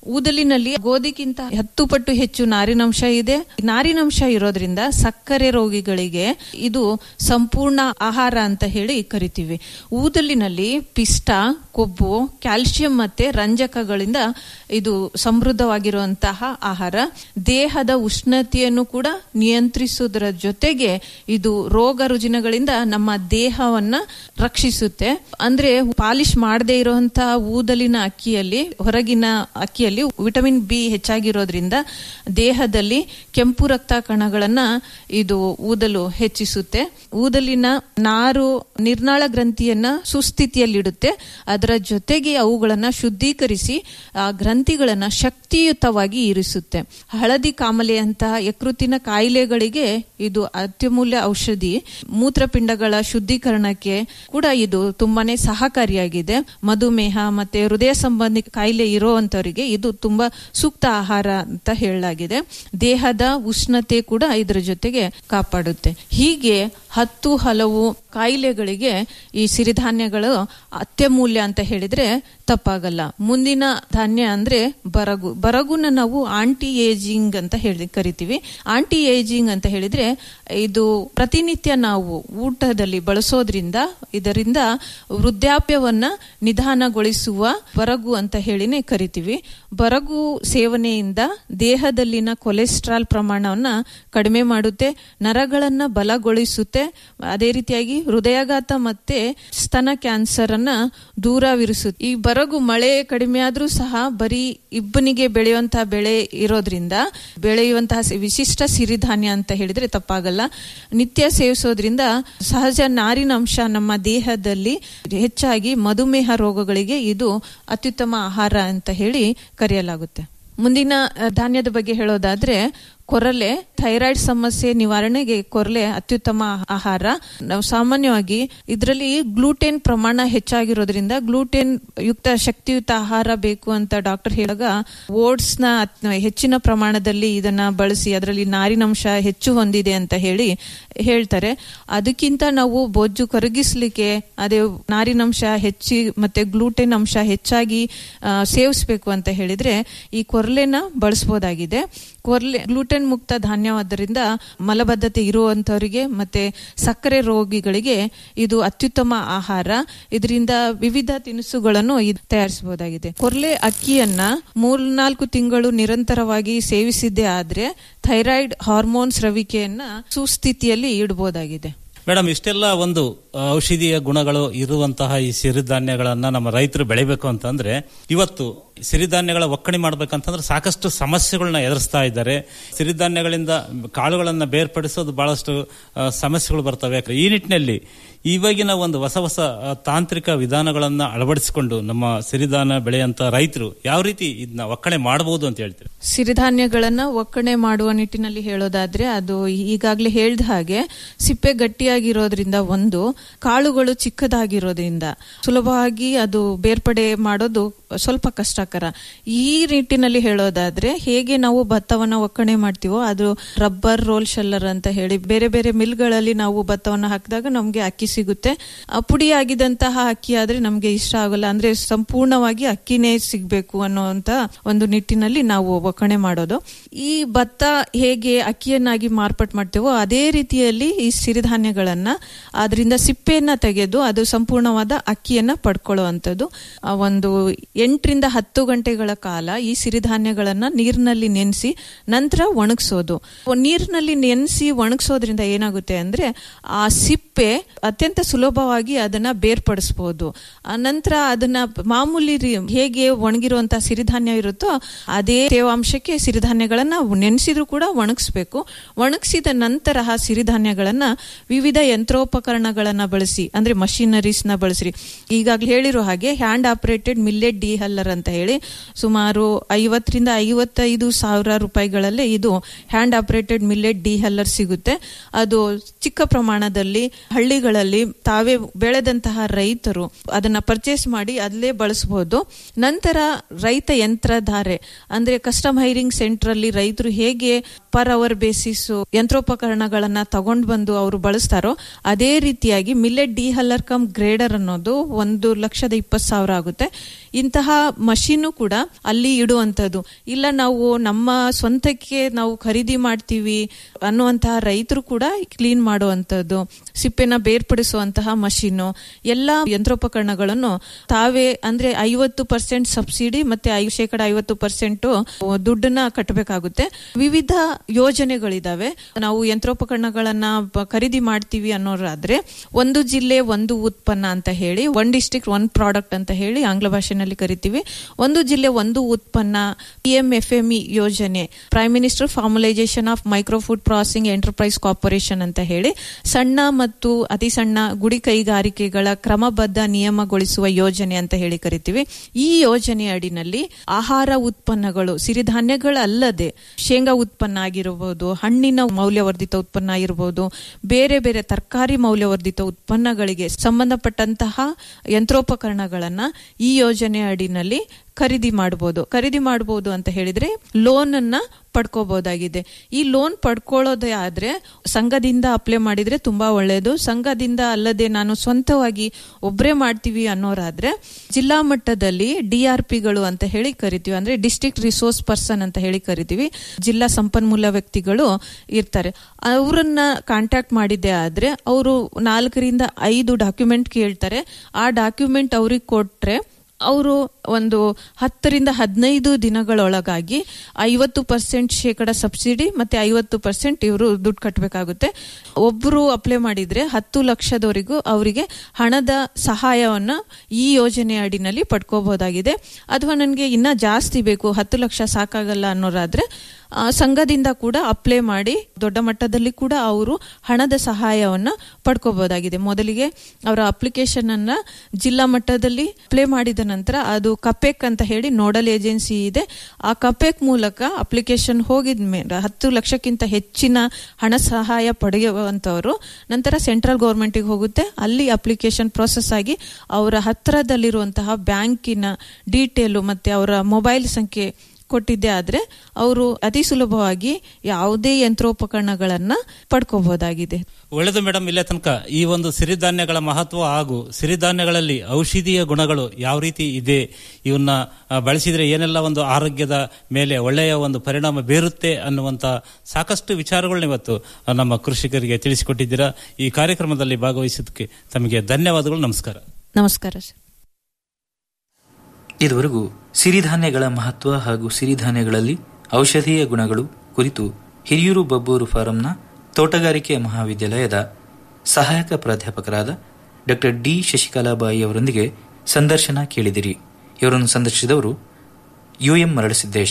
ಊದಲಿನಲ್ಲಿ ಗೋಧಿಗಿಂತ ಹತ್ತು ಪಟ್ಟು ಹೆಚ್ಚು ನಾರಿನಂಶ ಇದೆ ನಾರಿನಂಶ ಇರೋದ್ರಿಂದ ಸಕ್ಕರೆ ರೋಗಿಗಳಿಗೆ ಇದು ಸಂಪೂರ್ಣ ಆಹಾರ ಅಂತ ಹೇಳಿ ಕರಿತೀವಿ ಊದಲಿನಲ್ಲಿ ಪಿಷ್ಟ ಕೊಬ್ಬು ಕ್ಯಾಲ್ಸಿಯಂ ಮತ್ತೆ ರಂಜಕಗಳಿಂದ ಇದು ಸಮೃದ್ಧವಾಗಿರುವಂತಹ ಆಹಾರ ದೇಹದ ಉಷ್ಣತೆಯನ್ನು ಕೂಡ ನಿಯಂತ್ರಿಸುವುದರ ಜೊತೆಗೆ ಇದು ರೋಗ ರುಜಿನಗಳಿಂದ ನಮ್ಮ ದೇಹವನ್ನ ರಕ್ಷಿಸುತ್ತೆ ಅಂದ್ರೆ ಪಾಲಿಶ್ ಮಾಡದೇ ಇರುವಂತಹ ಊದಲಿನ ಅಕ್ಕಿಯಲ್ಲಿ ಹೊರಗಿನ ಅಕ್ಕಿಯಲ್ಲಿ ವಿಟಮಿನ್ ಬಿ ಹೆಚ್ಚಾಗಿರೋದ್ರಿಂದ ದೇಹದಲ್ಲಿ ಕೆಂಪು ರಕ್ತ ಕಣಗಳನ್ನ ಇದು ಊದಲು ಹೆಚ್ಚಿಸುತ್ತೆ ಊದಲಿನ ನಾರು ನಿರ್ನಾಳ ಗ್ರಂಥಿಯನ್ನ ಸುಸ್ಥಿತಿಯಲ್ಲಿಡುತ್ತೆ ಅದರ ಜೊತೆಗೆ ಅವುಗಳನ್ನ ಶುದ್ಧೀಕರಿಸಿ ಆ ಗ್ರಂಥಿಗಳನ್ನ ಶಕ್ತಿಯುತವಾಗಿ ಇರಿಸುತ್ತೆ ಹಳದಿ ಕಾಮಲೆಯಂತಹ ಯಕೃತಿನ ಕಾಯಿಲೆಗಳಿಗೆ ಇದು ಅತ್ಯಮೂಲ್ಯ ಔಷಧಿ ಮೂತ್ರಪಿಂಡಗಳ ಶುದ್ಧೀಕರಣಕ್ಕೆ ಕೂಡ ಇದು ತುಂಬಾನೇ ಸಹಕಾರಿಯಾಗಿದೆ ಮಧುಮೇಹ ಮತ್ತೆ ಹೃದಯ ಸಂಬಂಧಿ ಕಾಯಿಲೆ ಇರುವಂತವರಿಗೆ ಇದು ತುಂಬಾ ಸೂಕ್ತ ಆಹಾರ ಅಂತ ಹೇಳಲಾಗಿದೆ ದೇಹದ ಉಷ್ಣತೆ ಕೂಡ ಇದರ ಜೊತೆಗೆ ಕಾಪಾಡುತ್ತೆ ಹೀಗೆ ಹತ್ತು ಹಲವು ಕಾಯಿಲೆಗಳಿಗೆ ಈ ಸಿರಿಧಾನ್ಯಗಳು ಅತ್ಯಮೂಲ್ಯ ಅಂತ ಹೇಳಿದ್ರೆ ತಪ್ಪಾಗಲ್ಲ ಮುಂದಿನ ಧಾನ್ಯ ಅಂದ್ರೆ ಬರಗು ಬರಗುನ ನಾವು ಆಂಟಿ ಏಜಿಂಗ್ ಅಂತ ಹೇಳಿ ಕರಿತೀವಿ ಆಂಟಿ ಏಜಿಂಗ್ ಅಂತ ಹೇಳಿದ್ರೆ ಇದು ಪ್ರತಿನಿತ್ಯ ನಾವು ಊಟದಲ್ಲಿ ಬಳಸೋದ್ರಿಂದ ಇದರಿಂದ ವೃದ್ಧಾಪ್ಯವನ್ನ ನಿಧಾನಗೊಳಿಸುವ ಬರಗು ಅಂತ ಹೇಳಿನೇ ಕರಿತೀವಿ ಬರಗು ಸೇವನೆಯಿಂದ ದೇಹದಲ್ಲಿನ ಕೊಲೆಸ್ಟ್ರಾಲ್ ಪ್ರಮಾಣವನ್ನ ಕಡಿಮೆ ಮಾಡುತ್ತೆ ನರಗಳನ್ನ ಬಲಗೊಳಿಸುತ್ತೆ ಅದೇ ರೀತಿಯಾಗಿ ಹೃದಯಾಘಾತ ಮತ್ತೆ ಸ್ತನ ಕ್ಯಾನ್ಸರ್ ಅನ್ನ ದೂರವಿರಿಸುತ್ತೆ ಈ ಬರಗು ಮಳೆ ಕಡಿಮೆ ಆದ್ರೂ ಸಹ ಬರೀ ಇಬ್ಬನಿಗೆ ಬೆಳೆಯುವಂತಹ ಬೆಳೆ ಇರೋದ್ರಿಂದ ಬೆಳೆಯುವಂತಹ ಸಿ- ವಿಶಿಷ್ಟ ಸಿರಿಧಾನ್ಯ ಅಂತ ಹೇಳಿದ್ರೆ ತಪ್ಪಾಗಲ್ಲ ನಿತ್ಯ ಸೇವಿಸೋದ್ರಿಂದ ಸಹಜ ನಾರಿನಂಶ ನಮ್ಮ ದೇಹದಲ್ಲಿ ಹೆಚ್ಚಾಗಿ ಮಧುಮೇಹ ರೋಗಗಳಿಗೆ ಇದು ಅತ್ಯುತ್ತಮ ಆಹಾರ ಅಂತ ಹೇಳಿ ಕರೆಯಲಾಗುತ್ತೆ ಮುಂದಿನ ಅ, ಧಾನ್ಯದ ಬಗ್ಗೆ ಹೇಳೋದಾದ್ರೆ ಕೊರಲೆ ಥೈರಾಯ್ಡ್ ಸಮಸ್ಯೆ ನಿವಾರಣೆಗೆ ಕೊರಲೆ ಅತ್ಯುತ್ತಮ ಆಹಾರ ನಾವು ಸಾಮಾನ್ಯವಾಗಿ ಇದರಲ್ಲಿ ಗ್ಲೂಟೆನ್ ಪ್ರಮಾಣ ಹೆಚ್ಚಾಗಿರೋದ್ರಿಂದ ಗ್ಲೂಟೆನ್ ಯುಕ್ತ ಶಕ್ತಿಯುತ ಆಹಾರ ಬೇಕು ಅಂತ ಡಾಕ್ಟರ್ ಹೇಳಿದಾಗ ಓಟ್ಸ್ ನ ಅತ್- ಹೆಚ್ಚಿನ ಪ್ರಮಾಣದಲ್ಲಿ ಇದನ್ನ ಬಳಸಿ ಅದರಲ್ಲಿ ನಾರಿನಂಶ ಹೆಚ್ಚು ಹೊಂದಿದೆ ಅಂತ ಹೇಳಿ ಹೇಳ್ತಾರೆ ಅದಕ್ಕಿಂತ ನಾವು ಬೊಜ್ಜು ಕರಗಿಸ್ಲಿಕ್ಕೆ ಅದೇ ನಾರಿನಂಶ ಹೆಚ್ಚಿ ಮತ್ತೆ ಗ್ಲೂಟೆನ್ ಅಂಶ ಹೆಚ್ಚಾಗಿ ಆ, ಸೇವಿಸ್ಬೇಕು ಅಂತ ಹೇಳಿದ್ರೆ ಈ ಕೊರ್ಲೆನ ಬಳಸಬಹುದಾಗಿದೆ ಕೊರ್ಲೆ ಗ್ಲೂಟೆನ್ ಮುಕ್ತ ಧಾನ್ಯವಾದ್ದರಿಂದ ಮಲಬದ್ಧತೆ ಇರುವಂತವರಿಗೆ ಮತ್ತೆ ಸಕ್ಕರೆ ರೋಗಿಗಳಿಗೆ ಇದು ಅತ್ಯುತ್ತಮ ಆಹಾರ ಇದರಿಂದ ವಿವಿಧ ತಿನಿಸುಗಳನ್ನು ಇದ್- ತಯಾರಿಸಬಹುದಾಗಿದೆ ಕೊರ್ಲೆ ಅಕ್ಕಿಯನ್ನ ಮೂರ್ನಾಲ್ಕು ತಿಂಗಳು ನಿರಂತರವಾಗಿ ಸೇವಿಸಿದ್ದೇ ಆದ್ರೆ ಥೈರಾಯ್ಡ್ ಹಾರ್ಮೋನ್ ಸ್ರವಿಕೆಯನ್ನ ಸುಸ್ಥಿತಿಯಲ್ಲಿ ಇಡಬಹುದಾಗಿದೆ ಮೇಡಮ್ ಇಷ್ಟೆಲ್ಲ ಒಂದು ಆ, ಔಷಧೀಯ ಗುಣಗಳು ಇರುವಂತಹ ಈ ಸಿರಿಧಾನ್ಯಗಳನ್ನ ನಮ್ಮ ರೈತರು ಬೆಳಿಬೇಕು ಅಂತಂದ್ರೆ ಇವತ್ತು ಸಿರಿಧಾನ್ಯಗಳ ಒಕ್ಕಣೆ ಮಾಡ್ಬೇಕಂತಂದ್ರೆ ಸಾಕಷ್ಟು ಸಮಸ್ಯೆಗಳನ್ನ ಎದುರಿಸ್ತಾ ಇದ್ದಾರೆ ಸಿರಿಧಾನ್ಯಗಳಿಂದ ಕಾಳುಗಳನ್ನ ಬೇರ್ಪಡಿಸೋದು ಬಹಳಷ್ಟು ಆ, ಸಮಸ್ಯೆಗಳು ಬರ್ತವೆ ಈ ನಿಟ್ಟಿನಲ್ಲಿ ಇವಾಗಿನ ಒಂದು ಹೊಸ ಹೊಸ ಆ, ತಾಂತ್ರಿಕ ವಿಧಾನಗಳನ್ನ ಅಳವಡಿಸಿಕೊಂಡು ನಮ್ಮ ಸಿರಿಧಾನ್ಯ ಬೆಳೆಯಂತ ರೈತರು ಯಾವ ರೀತಿ ಇದನ್ನ ಒಕ್ಕಣೆ ಮಾಡಬಹುದು ಅಂತ ಹೇಳ್ತೀರಿ ಸಿರಿಧಾನ್ಯಗಳನ್ನ ಒಕ್ಕಣೆ ಮಾಡುವ ನಿಟ್ಟಿನಲ್ಲಿ ಹೇಳೋದಾದ್ರೆ ಅದು ಈಗಾಗಲೇ ಹೇಳ್ದ ಹಾಗೆ ಸಿಪ್ಪೆ ಗಟ್ಟಿಯಾಗಿರೋದ್ರಿಂದ ಒಂದು ಕಾಳುಗಳು ಚಿಕ್ಕದಾಗಿರೋದ್ರಿಂದ ಸುಲಭವಾಗಿ ಅದು ಬೇರ್ಪಡೆ ಮಾಡೋದು ಸ್ವಲ್ಪ ಕಷ್ಟಕರ ಈ ನಿಟ್ಟಿನಲ್ಲಿ ಹೇಳೋದಾದ್ರೆ ಹೇಗೆ ನಾವು ಭತ್ತವನ್ನ ಒಕ್ಕಣೆ ಮಾಡ್ತೀವೋ ಅದು ರಬ್ಬರ್ ರೋಲ್ ಶೆಲ್ಲರ್ ಅಂತ ಹೇಳಿ ಬೇರೆ ಬೇರೆ ಮಿಲ್ಗಳಲ್ಲಿ ನಾವು ಭತ್ತವನ್ನ ಹಾಕಿದಾಗ ನಮ್ಗೆ ಅಕ್ಕಿ ಸಿಗುತ್ತೆ ಆ ಪುಡಿಯಾಗಿದ್ದಂತಹ ಅಕ್ಕಿ ಆದ್ರೆ ನಮ್ಗೆ ಇಷ್ಟ ಆಗಲ್ಲ ಅಂದ್ರೆ ಸಂಪೂರ್ಣವಾಗಿ ಅಕ್ಕಿನೇ ಸಿಗ್ಬೇಕು ಅನ್ನುವಂತ ಒಂದು ನಿಟ್ಟಿನಲ್ಲಿ ನಾವು ಒಕ್ಕಣೆ ಮಾಡೋದು ಈ ಭತ್ತ ಹೇಗೆ ಅಕ್ಕಿಯನ್ನಾಗಿ ಮಾರ್ಪಾಟ್ ಮಾಡ್ತೇವೋ ಅದೇ ರೀತಿಯಲ್ಲಿ ಈ ಸಿರಿಧಾನ್ಯಗಳನ್ನ ಅದರಿಂದ ಸಿಪ್ಪೆಯನ್ನ ತೆಗೆದು ಅದು ಸಂಪೂರ್ಣವಾದ ಅಕ್ಕಿಯನ್ನ ಪಡ್ಕೊಳ್ಳುವಂಥದ್ದು ಆ ಒಂದು ಎಂಟರಿಂದ ಹತ್ತು ಗಂಟೆಗಳ ಕಾಲ ಈ ಸಿರಿಧಾನ್ಯಗಳನ್ನ ನೀರಿನಲ್ಲಿ ನೆನೆಸಿ ನಂತರ ಒಣಗಿಸೋದು ನೀರಿನಲ್ಲಿ ನೆನೆಸಿ ಒಣಗಿಸೋದ್ರಿಂದ ಏನಾಗುತ್ತೆ ಅಂದ್ರೆ ಆ ಸಿಪ್ಪೆ ಅತ್ಯಂತ ಸುಲಭವಾಗಿ ಅದನ್ನ ಬೇರ್ಪಡಿಸಬಹುದು ಆ ನಂತರ ಅದನ್ನ ಮಾಮೂಲಿ ರೀ- ಹೇಗೆ ಒಣಗಿರುವಂತಹ ಸಿರಿಧಾನ್ಯ ಇರುತ್ತೋ ಅದೇ ತೇವಾಂಶಕ್ಕೆ ಸಿರಿಧಾನ್ಯಗಳನ್ನ ನೆನೆಸಿದ್ರು ಕೂಡ ಒಣಗಿಸ್ಬೇಕು ಒಣಗಿಸಿದ ನಂತರ ಆ ಸಿರಿಧಾನ್ಯಗಳನ್ನ ವಿವಿಧ ಯಂತ್ರೋಪಕರಣಗಳನ್ನ ಬಳಸಿ ಅಂದ್ರೆ ಮಷಿನರೀಸ್ ನ ಬಳಸಿ ಈಗಾಗಲೇ ಹೇಳಿರೋ ಹಾಗೆ hand operated millet dehuller ಅಂತ ಹೇಳಿ ಸುಮಾರು ಐವತ್ತರಿಂದ ಐವತ್ತೈದು ಸಾವಿರ ರೂಪಾಯಿಗಳಲ್ಲೇ ಇದು hand operated millet dehuller ಸಿಗುತ್ತೆ ಅದು ಚಿಕ್ಕ ಪ್ರಮಾಣದಲ್ಲಿ ಹಳ್ಳಿಗಳಲ್ಲಿ ತಾವೇ ಬೆಳೆದಂತಹ ರೈತರು ಅದನ್ನ ಪರ್ಚೇಸ್ ಮಾಡಿ ಅಲ್ಲೇ ಬಳಸಬಹುದು ನಂತರ ರೈತ ಯಂತ್ರಧಾರೆ ಅಂದ್ರೆ ಕಸ್ಟಮ್ ಹೈರಿಂಗ್ ಸೆಂಟರ್ ಅಲ್ಲಿ ರೈತರು ಹೇಗೆ ಪರ್ ಅವರ್ ಬೇಸಿಸ್ ಯಂತ್ರೋಪಕರಣಗಳನ್ನ ತಗೊಂಡ್ ಬಂದು ಅವರು ಬಳಸ್ತಾರೋ ಅದೇ ರೀತಿಯಾಗಿ millet dehuller cum grader ಅನ್ನೋದು ಒಂದು ಲಕ್ಷದ ಇಪ್ಪತ್ತು ಸಾವಿರ ಆಗುತ್ತೆ ಇಂತಹ ಮಷೀನು ಕೂಡ ಅಲ್ಲಿ ಇಡುವಂತದ್ದು ಇಲ್ಲ ನಾವು ನಮ್ಮ ಸ್ವಂತಕ್ಕೆ ನಾವು ಖರೀದಿ ಮಾಡ್ತೀವಿ ಅನ್ನುವಂತಹ ರೈತರು ಕೂಡ ಕ್ಲೀನ್ ಮಾಡುವಂತದ್ದು ಸಿಪ್ಪೆನ ಬೇರ್ಪಡಿಸುವಂತಹ ಮಷೀನು ಎಲ್ಲ ಯಂತ್ರೋಪಕರಣಗಳನ್ನು ತಾವೇ ಅಂದ್ರೆ ಐವತ್ತು ಪರ್ಸೆಂಟ್ ಸಬ್ಸಿಡಿ ಮತ್ತೆ ಐ ಶೇಕಡ ಐವತ್ತು ಪರ್ಸೆಂಟ್ ದುಡ್ಡನ್ನ ಕಟ್ಟಬೇಕಾಗುತ್ತೆ ವಿವಿಧ ಯೋಜನೆಗಳಿದಾವೆ ನಾವು ಯಂತ್ರೋಪಕರಣಗಳನ್ನ ಬ- ಖರೀದಿ ಮಾಡ್ತೀವಿ ಅನ್ನೋರಾದ್ರೆ ಒಂದು ಜಿಲ್ಲೆ ಒಂದು ಉತ್ಪನ್ನ ಅಂತ ಹೇಳಿ ಒನ್ ಡಿಸ್ಟ್ರಿಕ್ಟ್ ಒನ್ ಪ್ರಾಡಕ್ಟ್ ಅಂತ ಹೇಳಿ ಆಂಗ್ಲ ಭಾಷೆನಲ್ಲಿ ಕರಿತೀವಿ ಒಂದು ಜಿಲ್ಲೆ ಒಂದು ಉತ್ಪನ್ನ P M F M E ಯೋಜನೆ prime minister formalisation of micro food processing enterprise corporation ಅಂತ ಹೇಳಿ ಸಣ್ಣ ಮತ್ತು ಅತಿ ಸಣ್ಣ ಗುಡಿ ಕೈಗಾರಿಕೆಗಳ ಕ್ರಮಬದ್ಧ ನಿಯಮಗೊಳಿಸುವ ಯೋಜನೆ ಅಂತ ಹೇಳಿ ಕರಿತೀವಿ ಈ ಯೋಜನೆ ಅಡಿನಲ್ಲಿ ಆಹಾರ ಉತ್ಪನ್ನಗಳು ಸಿರಿಧಾನ್ಯಗಳಲ್ಲದೆ ಶೇಂಗಾ ಉತ್ಪನ್ನ ಆಗಿರಬಹುದು ಹಣ್ಣಿನ ಮೌಲ್ಯವರ್ಧಿತ ಉತ್ಪನ್ನ ಆಗಿರಬಹುದು ಬೇರೆ ಬೇರೆ ತರಕಾರಿ ಮೌಲ್ಯವರ್ಧಿತ ಉತ್ಪನ್ನಗಳಿಗೆ ಸಂಬಂಧಪಟ್ಟಂತಹ ಯಂತ್ರೋಪಕರಣಗಳನ್ನ ಈ ಯೋಜನೆ ಅಡಿನಲ್ಲಿ ಖರೀದಿ ಮಾಡಬಹುದು ಖರೀದಿ ಮಾಡಬಹುದು ಅಂತ ಹೇಳಿದ್ರೆ ಲೋನ್ ಅನ್ನ ಪಡ್ಕೋಬಹುದಾಗಿದೆ ಈ ಲೋನ್ ಪಡ್ಕೊಳ್ಳೋದೇ ಆದ್ರೆ ಸಂಘದಿಂದ ಅಪ್ಲೈ ಮಾಡಿದ್ರೆ ತುಂಬಾ ಒಳ್ಳೆಯದು ಸಂಘದಿಂದ ಅಲ್ಲದೆ ನಾನು ಸ್ವಂತವಾಗಿ ಒಬ್ಬರೇ ಮಾಡ್ತೀವಿ ಅನ್ನೋರಾದ್ರೆ ಜಿಲ್ಲಾ ಮಟ್ಟದಲ್ಲಿ ಡಿಆರ್ ಪಿಗಳು ಅಂತ ಹೇಳಿ ಕರಿತೀವಿ ಅಂದ್ರೆ ಡಿಸ್ಟ್ರಿಕ್ಟ್ ರಿಸೋರ್ಸ್ ಪರ್ಸನ್ ಅಂತ ಹೇಳಿ ಕರಿತೀವಿ ಜಿಲ್ಲಾ ಸಂಪನ್ಮೂಲ ವ್ಯಕ್ತಿಗಳು ಇರ್ತಾರೆ ಅವರನ್ನ ಕಾಂಟ್ಯಾಕ್ಟ್ ಮಾಡಿದ್ದೆ ಆದ್ರೆ ಅವರು ನಾಲ್ಕರಿಂದ ಐದು ಡಾಕ್ಯುಮೆಂಟ್ ಕೇಳ್ತಾರೆ ಆ ಡಾಕ್ಯುಮೆಂಟ್ ಅವ್ರಿಗೆ ಕೊಟ್ರೆ ಅವರು ಒಂದು ಹತ್ತರಿಂದ ಹದಿನೈದು ದಿನಗಳೊಳಗಾಗಿ ಐವತ್ತು ಪರ್ಸೆಂಟ್ ಶೇಕಡ ಸಬ್ಸಿಡಿ ಮತ್ತೆ ಐವತ್ತು ಪರ್ಸೆಂಟ್ ಇವರು ದುಡ್ಡು ಕಟ್ಟಬೇಕಾಗುತ್ತೆ ಒಬ್ಬರು ಅಪ್ಲೈ ಮಾಡಿದ್ರೆ ಹತ್ತು ಲಕ್ಷದವರೆಗೂ ಅವರಿಗೆ ಹಣದ ಸಹಾಯವನ್ನ ಈ ಯೋಜನೆ ಅಡಿನಲ್ಲಿ ಪಡ್ಕೋಬಹುದಾಗಿದೆ ಅಥವಾ ನನಗೆ ಇನ್ನ ಜಾಸ್ತಿ ಬೇಕು ಹತ್ತು ಲಕ್ಷ ಸಾಕಾಗಲ್ಲ ಅನ್ನೋರಾದ್ರೆ ಆ, ಸಂಘದಿಂದ ಕೂಡ ಅಪ್ಲೈ ಮಾಡಿ ದೊಡ್ಡ ಮಟ್ಟದಲ್ಲಿ ಕೂಡ ಅವರು ಹಣದ ಸಹಾಯವನ್ನ ಪಡ್ಕೋಬಹುದಾಗಿದೆ ಮೊದಲಿಗೆ ಅವರ ಅಪ್ಲಿಕೇಶನ್ ಅನ್ನ ಜಿಲ್ಲಾ ಮಟ್ಟದಲ್ಲಿ ಅಪ್ಲೈ ಮಾಡಿದ ನಂತರ ಅದು ಕಪೆಕ್ ಅಂತ ಹೇಳಿ ನೋಡಲ್ ಏಜೆನ್ಸಿ ಇದೆ ಆ ಕಪೆಕ್ ಮೂಲಕ ಅಪ್ಲಿಕೇಶನ್ ಹೋಗಿದ ಮೇಲೆ ಹತ್ತು ಲಕ್ಷಕ್ಕಿಂತ ಹೆಚ್ಚಿನ ಹಣ ಸಹಾಯ ಪಡೆಯುವಂತವರು ನಂತರ ಸೆಂಟ್ರಲ್ ಗೌರ್ಮೆಂಟಿಗೆ ಹೋಗುತ್ತೆ ಅಲ್ಲಿ ಅಪ್ಲಿಕೇಶನ್ ಪ್ರೊಸೆಸ್ ಆಗಿ ಅವರ ಹತ್ತಿರದಲ್ಲಿರುವಂತಹ ಬ್ಯಾಂಕಿನ ಡೀಟೇಲು ಮತ್ತೆ ಅವರ ಮೊಬೈಲ್ ಸಂಖ್ಯೆ ಕೊಟ್ಟಿದ್ದೆ ಆದ್ರೆ ಅವರು ಅತಿ ಸುಲಭವಾಗಿ ಯಾವುದೇ ಯಂತ್ರೋಪಕರಣಗಳನ್ನ ಪಡ್ಕೋಬಹುದಾಗಿದೆ ಒಳ್ಳೆದು ಮೇಡಮ್ ಇಲ್ಲೇ ತನಕ ಈ ಒಂದು ಸಿರಿಧಾನ್ಯಗಳ ಮಹತ್ವ ಹಾಗೂ ಸಿರಿಧಾನ್ಯಗಳಲ್ಲಿ ಔಷಧೀಯ ಗುಣಗಳು ಯಾವ ರೀತಿ ಇದೆ ಇವನ್ನ ಆ, ಬಳಸಿದ್ರೆ ಏನೆಲ್ಲ ಒಂದು ಆರೋಗ್ಯದ ಮೇಲೆ ಒಳ್ಳೆಯ ಒಂದು ಪರಿಣಾಮ ಬೀರುತ್ತೆ ಅನ್ನುವಂತ ಸಾಕಷ್ಟು ವಿಚಾರಗಳನ್ನ ಇವತ್ತು ಆ, ನಮ್ಮ ಕೃಷಿಕರಿಗೆ ತಿಳಿಸಿಕೊಟ್ಟಿದ್ದೀರಾ ಈ ಕಾರ್ಯಕ್ರಮದಲ್ಲಿ ಭಾಗವಹಿಸಿದ್ದಕ್ಕೆ ತಮಗೆ ಧನ್ಯವಾದಗಳು ನಮಸ್ಕಾರ ನಮಸ್ಕಾರ ಸರ್ ಇದುವರೆಗೂ ಸಿರಿಧಾನ್ಯಗಳ ಮಹತ್ವ ಹಾಗೂ ಸಿರಿಧಾನ್ಯಗಳಲ್ಲಿ ಔಷಧೀಯ ಗುಣಗಳು ಕುರಿತು ಹಿರಿಯೂರು ಬಬ್ಬೂರು ಫಾರಂನ ತೋಟಗಾರಿಕೆ ಮಹಾವಿದ್ಯಾಲಯದ ಸಹಾಯಕ ಪ್ರಾಧ್ಯಾಪಕರಾದ ಡಾಕ್ಟರ್ ಡಿ ಶಶಿಕಲಾಬಾಯಿ ಅವರೊಂದಿಗೆ ಸಂದರ್ಶನ ಕೇಳಿದಿರಿ ಇವರನ್ನು ಸಂದರ್ಶಿಸಿದವರು ಯುಎಂ ಮರಳಸಿದ್ದೇಶ್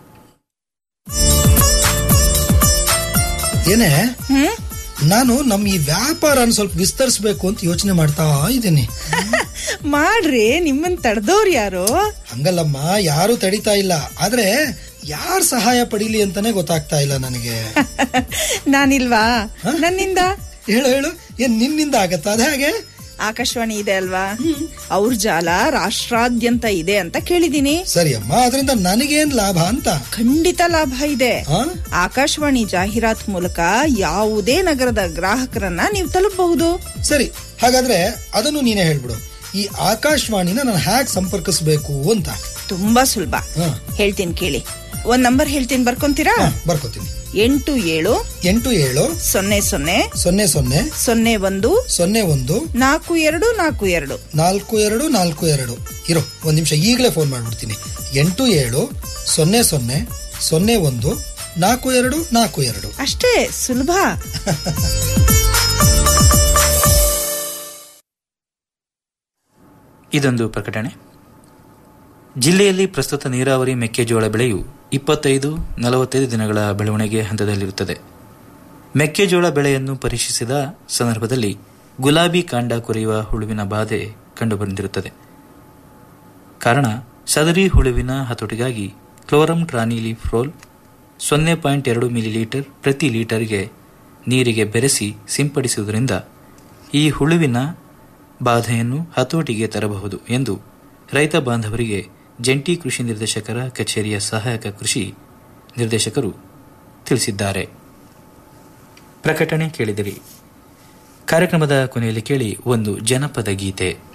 ಏನೇ ನಾನು ನಮ್ಮ ಈ ವ್ಯಾಪಾರನ ಸ್ವಲ್ಪ ವಿಸ್ತರಿಸಬೇಕು ಅಂತ ಯೋಚನೆ ಮಾಡ್ತಾ ಇದ್ದೀನಿ ಮಾಡ್ರಿ ನಿಮ್ಮನ್ ತಡೆದವ್ರು ಯಾರು ಹಂಗಲ್ಲಮ್ಮ ಯಾರು ತಡಿತಾ ಇಲ್ಲ ಆದ್ರೆ ಯಾರ್ ಸಹಾಯ ಪಡೀಲಿ ಅಂತಾನೆ ಗೊತ್ತಾಗ್ತಾ ಇಲ್ಲ ನನಗೆ ನಾನಿಲ್ವಾ ನನ್ನಿಂದ ಹೇಳು ಹೇಳು ಏನ್ ನಿನ್ನಿಂದ ಆಗತ್ತಾ ಅದ ಹಾಗೆ ಆಕಾಶವಾಣಿ ಇದೆ ಅಲ್ವಾ ಅವ್ರ ಜಾಲ ರಾಷ್ಟ್ರಾದ್ಯಂತ ಇದೆ ಅಂತ ಕೇಳಿದೀನಿ ಸರಿ ಅಮ್ಮ ಅದರಿಂದ ನನಗೇನ್ ಲಾಭ ಅಂತ ಖಂಡಿತ ಲಾಭ ಇದೆ ಆಕಾಶವಾಣಿ ಜಾಹೀರಾತ್ ಮೂಲಕ ಯಾವುದೇ ನಗರದ ಗ್ರಾಹಕರನ್ನ ನೀವು ತಲುಪಬಹುದು ಸರಿ ಹಾಗಾದ್ರೆ ಅದನ್ನು ನೀನೇ ಹೇಳ್ಬಿಡು ಈ ಆಕಾಶವಾಣಿನ ನಾನು ಹ್ಯಾಕ್ ಸಂಪರ್ಕಿಸಬೇಕು ಅಂತ ತುಂಬಾ ಸುಲಭ ಹೇಳ್ತೀನಿ ಕೇಳಿ ಒಂದ್ ನಂಬರ್ ಹೇಳ್ತೀನಿ ಬರ್ಕೊಂತೀರಾ ಬರ್ಕೋತೀನಿ ಎಂಟು ಏಳು ಎಂಟು ಏಳು ಸೊನ್ನೆ ಸೊನ್ನೆ ಸೊನ್ನೆ ಸೊನ್ನೆ ಸೊನ್ನೆ ಒಂದು ಸೊನ್ನೆ ಒಂದು ನಾಲ್ಕು ಎರಡು ನಾಲ್ಕು ಎರಡು ನಾಲ್ಕು ಎರಡು ನಾಲ್ಕು ಎರಡು ಇರೋ ಒಂದ್ ನಿಮಿಷ ಈಗಲೇ ಫೋನ್ ಮಾಡ್ಬಿಡ್ತೀನಿ ಎಂಟು ಏಳು ಸೊನ್ನೆ ಸೊನ್ನೆ ಸೊನ್ನೆ ಒಂದು ನಾಲ್ಕು ಎರಡು ನಾಲ್ಕು ಎರಡು ಅಷ್ಟೇ ಸುಲಭ ಇದೊಂದು ಪ್ರಕಟಣೆ ಜಿಲ್ಲೆಯಲ್ಲಿ ಪ್ರಸ್ತುತ ನೀರಾವರಿ ಮೆಕ್ಕೆಜೋಳ ಬೆಳೆಯು ಇಪ್ಪತ್ತೈದು ನಲವತ್ತೈದು ದಿನಗಳ ಬೆಳವಣಿಗೆ ಹಂತದಲ್ಲಿರುತ್ತದೆ ಮೆಕ್ಕೆಜೋಳ ಬೆಳೆಯನ್ನು ಪರೀಕ್ಷಿಸಿದ ಸಂದರ್ಭದಲ್ಲಿ ಗುಲಾಬಿ ಕಾಂಡ ಕೊರೆಯುವ ಹುಳುವಿನ ಬಾಧೆ ಕಂಡುಬಂದಿರುತ್ತದೆ ಕಾರಣ ಸದರಿ ಹುಳುವಿನ ಹತೋಟಿಗಾಗಿ ಕ್ಲೋರಮ್ ಟ್ರಾನಿಲಿಫ್ರೋಲ್ ಸೊನ್ನೆ ಪಾಯಿಂಟ್ ಎರಡು ಮಿಲಿಲೀಟರ್ ಪ್ರತಿ ಲೀಟರ್ಗೆ ನೀರಿಗೆ ಬೆರೆಸಿ ಸಿಂಪಡಿಸುವುದರಿಂದ ಈ ಹುಳುವಿನ ಬಾಧೆಯನ್ನು ಹತೋಟಿಗೆ ತರಬಹುದು ಎಂದು ರೈತ ಬಾಂಧವರಿಗೆ ಜಂಟಿ ಕೃಷಿ ನಿರ್ದೇಶಕರ ಕಚೇರಿಯ ಸಹಾಯಕ ಕೃಷಿ ನಿರ್ದೇಶಕರು ತಿಳಿಸಿದ್ದಾರೆ ಪ್ರಕಟಣೆ ಕೇಳಿದಿರಿ ಕಾರ್ಯಕ್ರಮದ ಕೊನೆಯಲ್ಲಿ ಕೇಳಿ ಒಂದು ಜನಪದ ಗೀತೆ